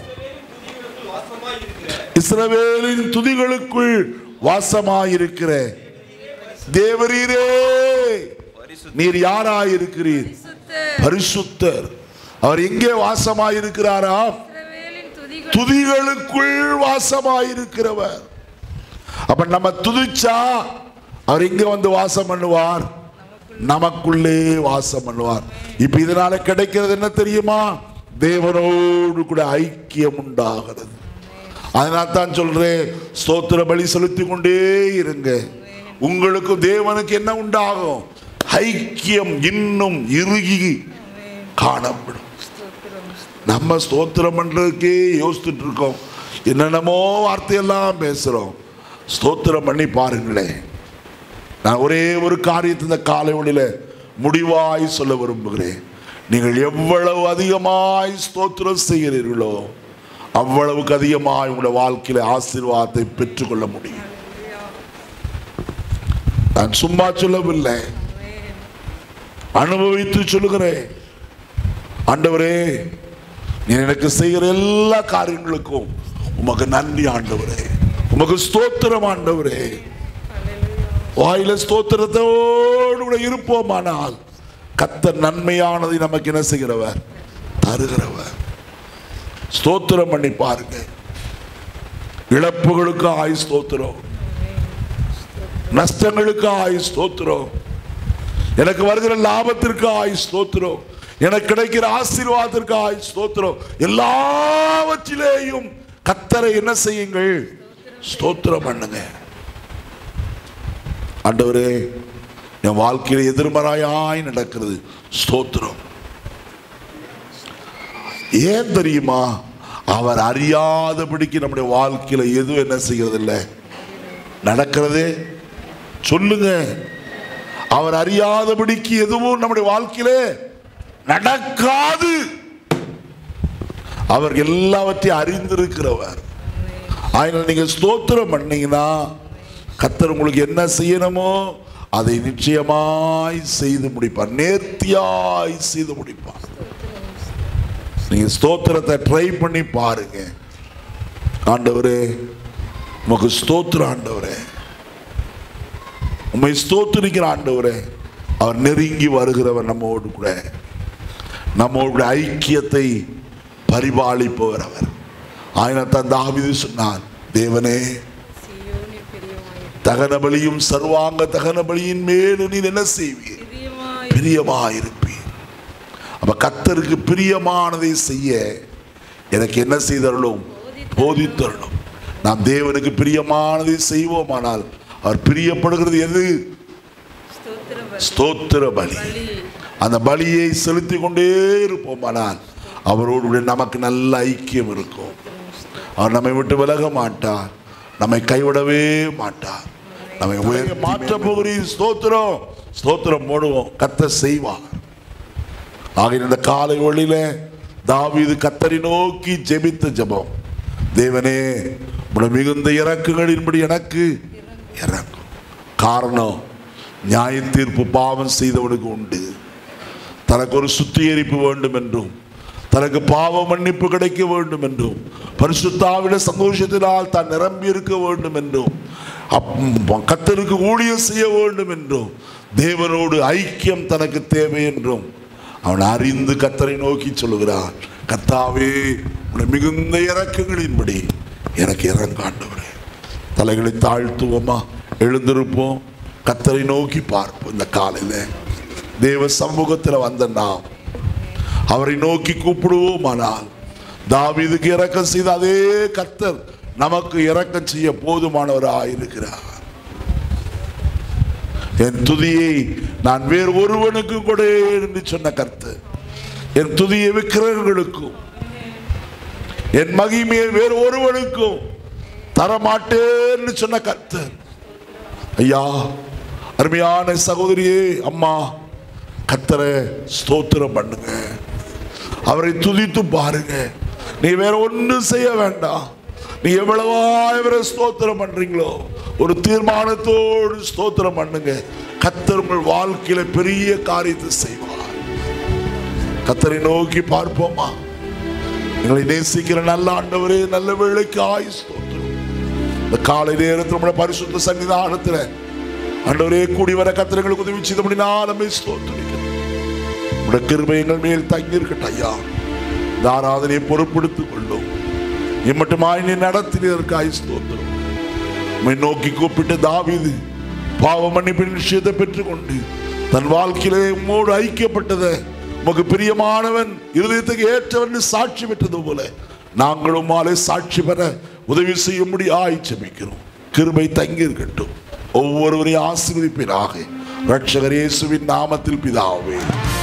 இஸ்ரவேலின் துதிகளுக்குள் வாசமாயிருக்கிற தேவரீரே நீர் யாராயிருக்கிறீர் சுத்த பரிசுத்தர் அவர் எங்கே வாசமாயிருக்கிறாராம் இஸ்ரவேலின் துதிகள் துதிகளுக்குள் வாசமாயிருக்கிறவர் அப்ப நம்ம துதிச்சா அவர் எங்க வந்து வாசம் பண்ணுவார் நமக்குள்ளே வாசம் பண்ணுவார் இப்ப இதனால கிடைக்கிறது என்ன தெரியுமா தேவனோடு கூட ஐக்கியம் உண்டாகிறது அதனால தான் சொல்றேன் ஸ்தோத்திர பலி செலுத்தி கொண்டே இருங்க உங்களுக்கு தேவனுக்கு என்ன உண்டாகும் ஐக்கியம் இன்னும் இறுகி காணப்படும் நம்ம ஸ்தோத்திரம் பண்றதுக்கே யோசிச்சுட்டு இருக்கோம் என்னென்னமோ வார்த்தையெல்லாம் பேசுறோம் ஸ்தோத்திரம் பண்ணி பாருங்களேன் நான் ஒரே ஒரு காரியத்தை இந்த காலை ஒளியில முடிவாய் சொல்ல விரும்புகிறேன் நீங்கள் எவ்வளவு அதிகமாய் ஸ்தோத்திரம் செய்கிறீர்களோ அவ்வளவுக்கு அதிகமாய் உங்களுடைய வாழ்க்கையில ஆசீர்வாதத்தை பெற்றுக்கொள்ள முடியும் நான் சும்மா சொல்லவில்லை அனுபவித்து சொல்லுகிறேன் ஆண்டவரே நீ எனக்கு செய்கிற எல்லா காரியங்களுக்கும் உமக்கு நன்றி ஆண்டவரே உமக்கு ஸ்தோத்திரம் ஆண்டவரே வாயில ஸ்தோத்திரத்தோடு கூட இருப்போமானால் கத்தர் நன்மையானதை நமக்கு என்ன செய்கிறவர் தருகிறவர் ஸ்தோத்திரம் பண்ணி பாருங்க இழப்புகளுக்கு ஆய் ஸ்தோத்திரம் நஷ்டங்களுக்கு ஆய் ஸ்தோத்திரம் எனக்கு வருகிற லாபத்திற்கு ஆய் ஸ்தோத்திரம் எனக்கு கிடைக்கிற ஆசீர்வாதத்திற்கு ஆய் ஸ்தோத்திரம் எல்லாவற்றிலேயும் கத்தரை என்ன செய்யுங்கள் ஸ்தோத்திரம் பண்ணுங்க ஆண்டவரே என் வாழ்க்கையில எதிர்மறையாய் நடக்கிறது ஸ்தோத்திரம் ஏன் தெரியுமா அவர் அறியாதபடிக்கு நம்முடைய வாழ்க்கையில எதுவும் என்ன செய்கிறது இல்லை நடக்கிறதே சொல்லுங்க அவர் அறியாதபடிக்கு எதுவும் நம்முடைய வாழ்க்கையிலே நடக்காது அவர் எல்லாவற்றையும் அறிந்திருக்கிறவர் அதனால் நீங்க ஸ்தோத்திரம் பண்ணீங்கன்னா கத்தர் உங்களுக்கு என்ன செய்யணுமோ அதை நிச்சயமாய் செய்து முடிப்பார் நேர்த்தியாய் செய்து முடிப்பார் நீங்க ஸ்தோத்திரத்தை ட்ரை பண்ணி பாருங்க ஆண்டவரே உமக்கு ஸ்தோத்திரம் ஆண்டவரே உம்மை ஸ்தோத்திரிக்கிற ஆண்டவரே அவர் நெருங்கி வருகிறவர் நம்மோடு கூட நம்மோடு கூட ஐக்கியத்தை பரிபாலிப்பவர் அவர் ஆயினத்தான் தாவிது சொன்னான் தேவனே சீயோனில் பிரியமாய் தகன பலியும் சர்வாங்க தகன பலியின் மேல் நீர் என்ன செய்வீர் பிரியமாய் பிரியமாயிருப்பீர் அப்ப கத்தருக்கு பிரியமானதை செய்ய எனக்கு என்ன செய்தருளும் போதித்தருளும் நாம் தேவனுக்கு பிரியமானதை செய்வோமானால் அவர் பிரியப்படுகிறது எது ஸ்தோத்திர பலி. ஸ்தோத்திர பலி பலி அந்த பலியை செலுத்தி கொண்டே இருப்போமானால் அவரோடு கூட நமக்கு நல்ல ஐக்கியம் இருக்கும் அவர் நம்மை விட்டு விலக மாட்டார் நம்மை கைவிடவே மாட்டார் நம்மை உயர் மாற்ற போகிறீர் ஸ்தோத்திரம் ஸ்தோத்திரம் போடுவோம் கத்த செய்வார் ஆகிய இந்த காலை ஒளியில தாவீது கத்தரை நோக்கி ஜெபித்த ஜெபம் தேவனே உடைய மிகுந்த இறக்குகளின்படி எனக்கு இறக்கும் காரணம் நியாய தீர்ப்பு பாவம் செய்தவனுக்கு உண்டு தனக்கு ஒரு சுத்திகரிப்பு வேண்டும் என்றும் தனக்கு பாவ மன்னிப்பு கிடைக்க வேண்டும் என்றும் பரிசுத்தாவிட சந்தோஷத்தினால் தான் நிரம்பி இருக்க வேண்டும் என்றும் அப்- கர்த்தருக்கு ஊழியம் செய்ய வேண்டும் என்றும் தேவனோடு ஐக்கியம் தனக்கு தேவை என்றும் அவன் அறிந்து கத்தரை நோக்கி சொல்லுகிறான் கர்த்தாவே உடைய மிகுந்த இறக்கங்களின்படி எனக்கு இறங்காண்டவரே தலைகளை தாழ்த்துவோமா எழுந்திருப்போம் கத்தரை நோக்கி பார்ப்போம் இந்த காலையில தேவ சமூகத்தில் வந்த நாம் அவரை நோக்கி கூப்பிடுவோமானால் தாவீதுக்கு இறக்கம் செய்த அதே கர்த்தர் நமக்கு இறக்கம் செய்ய போதுமானவராய் இருக்கிறார் என் துதியை நான் வேறு ஒருவனுக்கு கொடே என்று சொன்ன கர்த்தர் என் துதியை விக்கிரகங்களுக்கும் என் மகிமையை வேறு ஒருவனுக்கும் தரமாட்டேன்னு சொன்ன கர்த்தர் ஐயா அருமையான சகோதரியே அம்மா கத்தரை ஸ்தோத்திரம் பண்ணுங்க அவரை துதித்து பாருங்க நீ வேற ஒன்றும் செய்ய வேண்டாம் நீ எவ்வளவாய் அவரை ஸ்தோத்திரம் பண்றீங்களோ ஒரு தீர்மானத்தோடு ஸ்தோத்திரம் பண்ணுங்க கத்தர் உங்கள் வாழ்க்கையில பெரிய காரியத்தை செய்வார் கத்தரை நோக்கி பார்ப்போமா எங்களை நேசிக்கிற நல்ல ஆண்டவரே நல்ல வேலைக்கு ஆய் ஸ்தோத்திரம் இந்த காலை நேரத்தில் நம்முடைய பரிசுத்த சன்னிதானத்தில் ஆண்டவரே கூடி வர கத்திரங்களுக்கு உதவி செய்தபடி நாளமே ஸ்தோத்திரிக்கிறோம் உடைய கிருபை எங்கள் மேல் தங்கி இருக்கட்டும் ஐயா இந்த ஆராதனையை பொறுப்படுத்திக் கொள்ளும் இம்மட்டுமாய் நீ நடத்தினதற்காய் ஸ்தோத்திரம் உம்மை நோக்கி கூப்பிட்டு தாவீது பாவ மன்னிப்பின் விஷயத்தை பெற்றுக்கொண்டு தன் வாழ்க்கையிலே உம்மோடு ஐக்கியப்பட்டதை உமக்கு பிரியமானவன் இருதயத்துக்கு ஏற்றவன் என்று சாட்சி பெற்றது போல நாங்களும் மாலை சாட்சி பெற உதவி செய்யும்படி ஆய்ச்சபிக்கிறோம் கிருபை தங்கி இருக்கட்டும் ஒவ்வொருவரையும் ஆசீர்வதிப்பீராக ரட்சகர் இயேசுவின் நாமத்தில் பிதாவே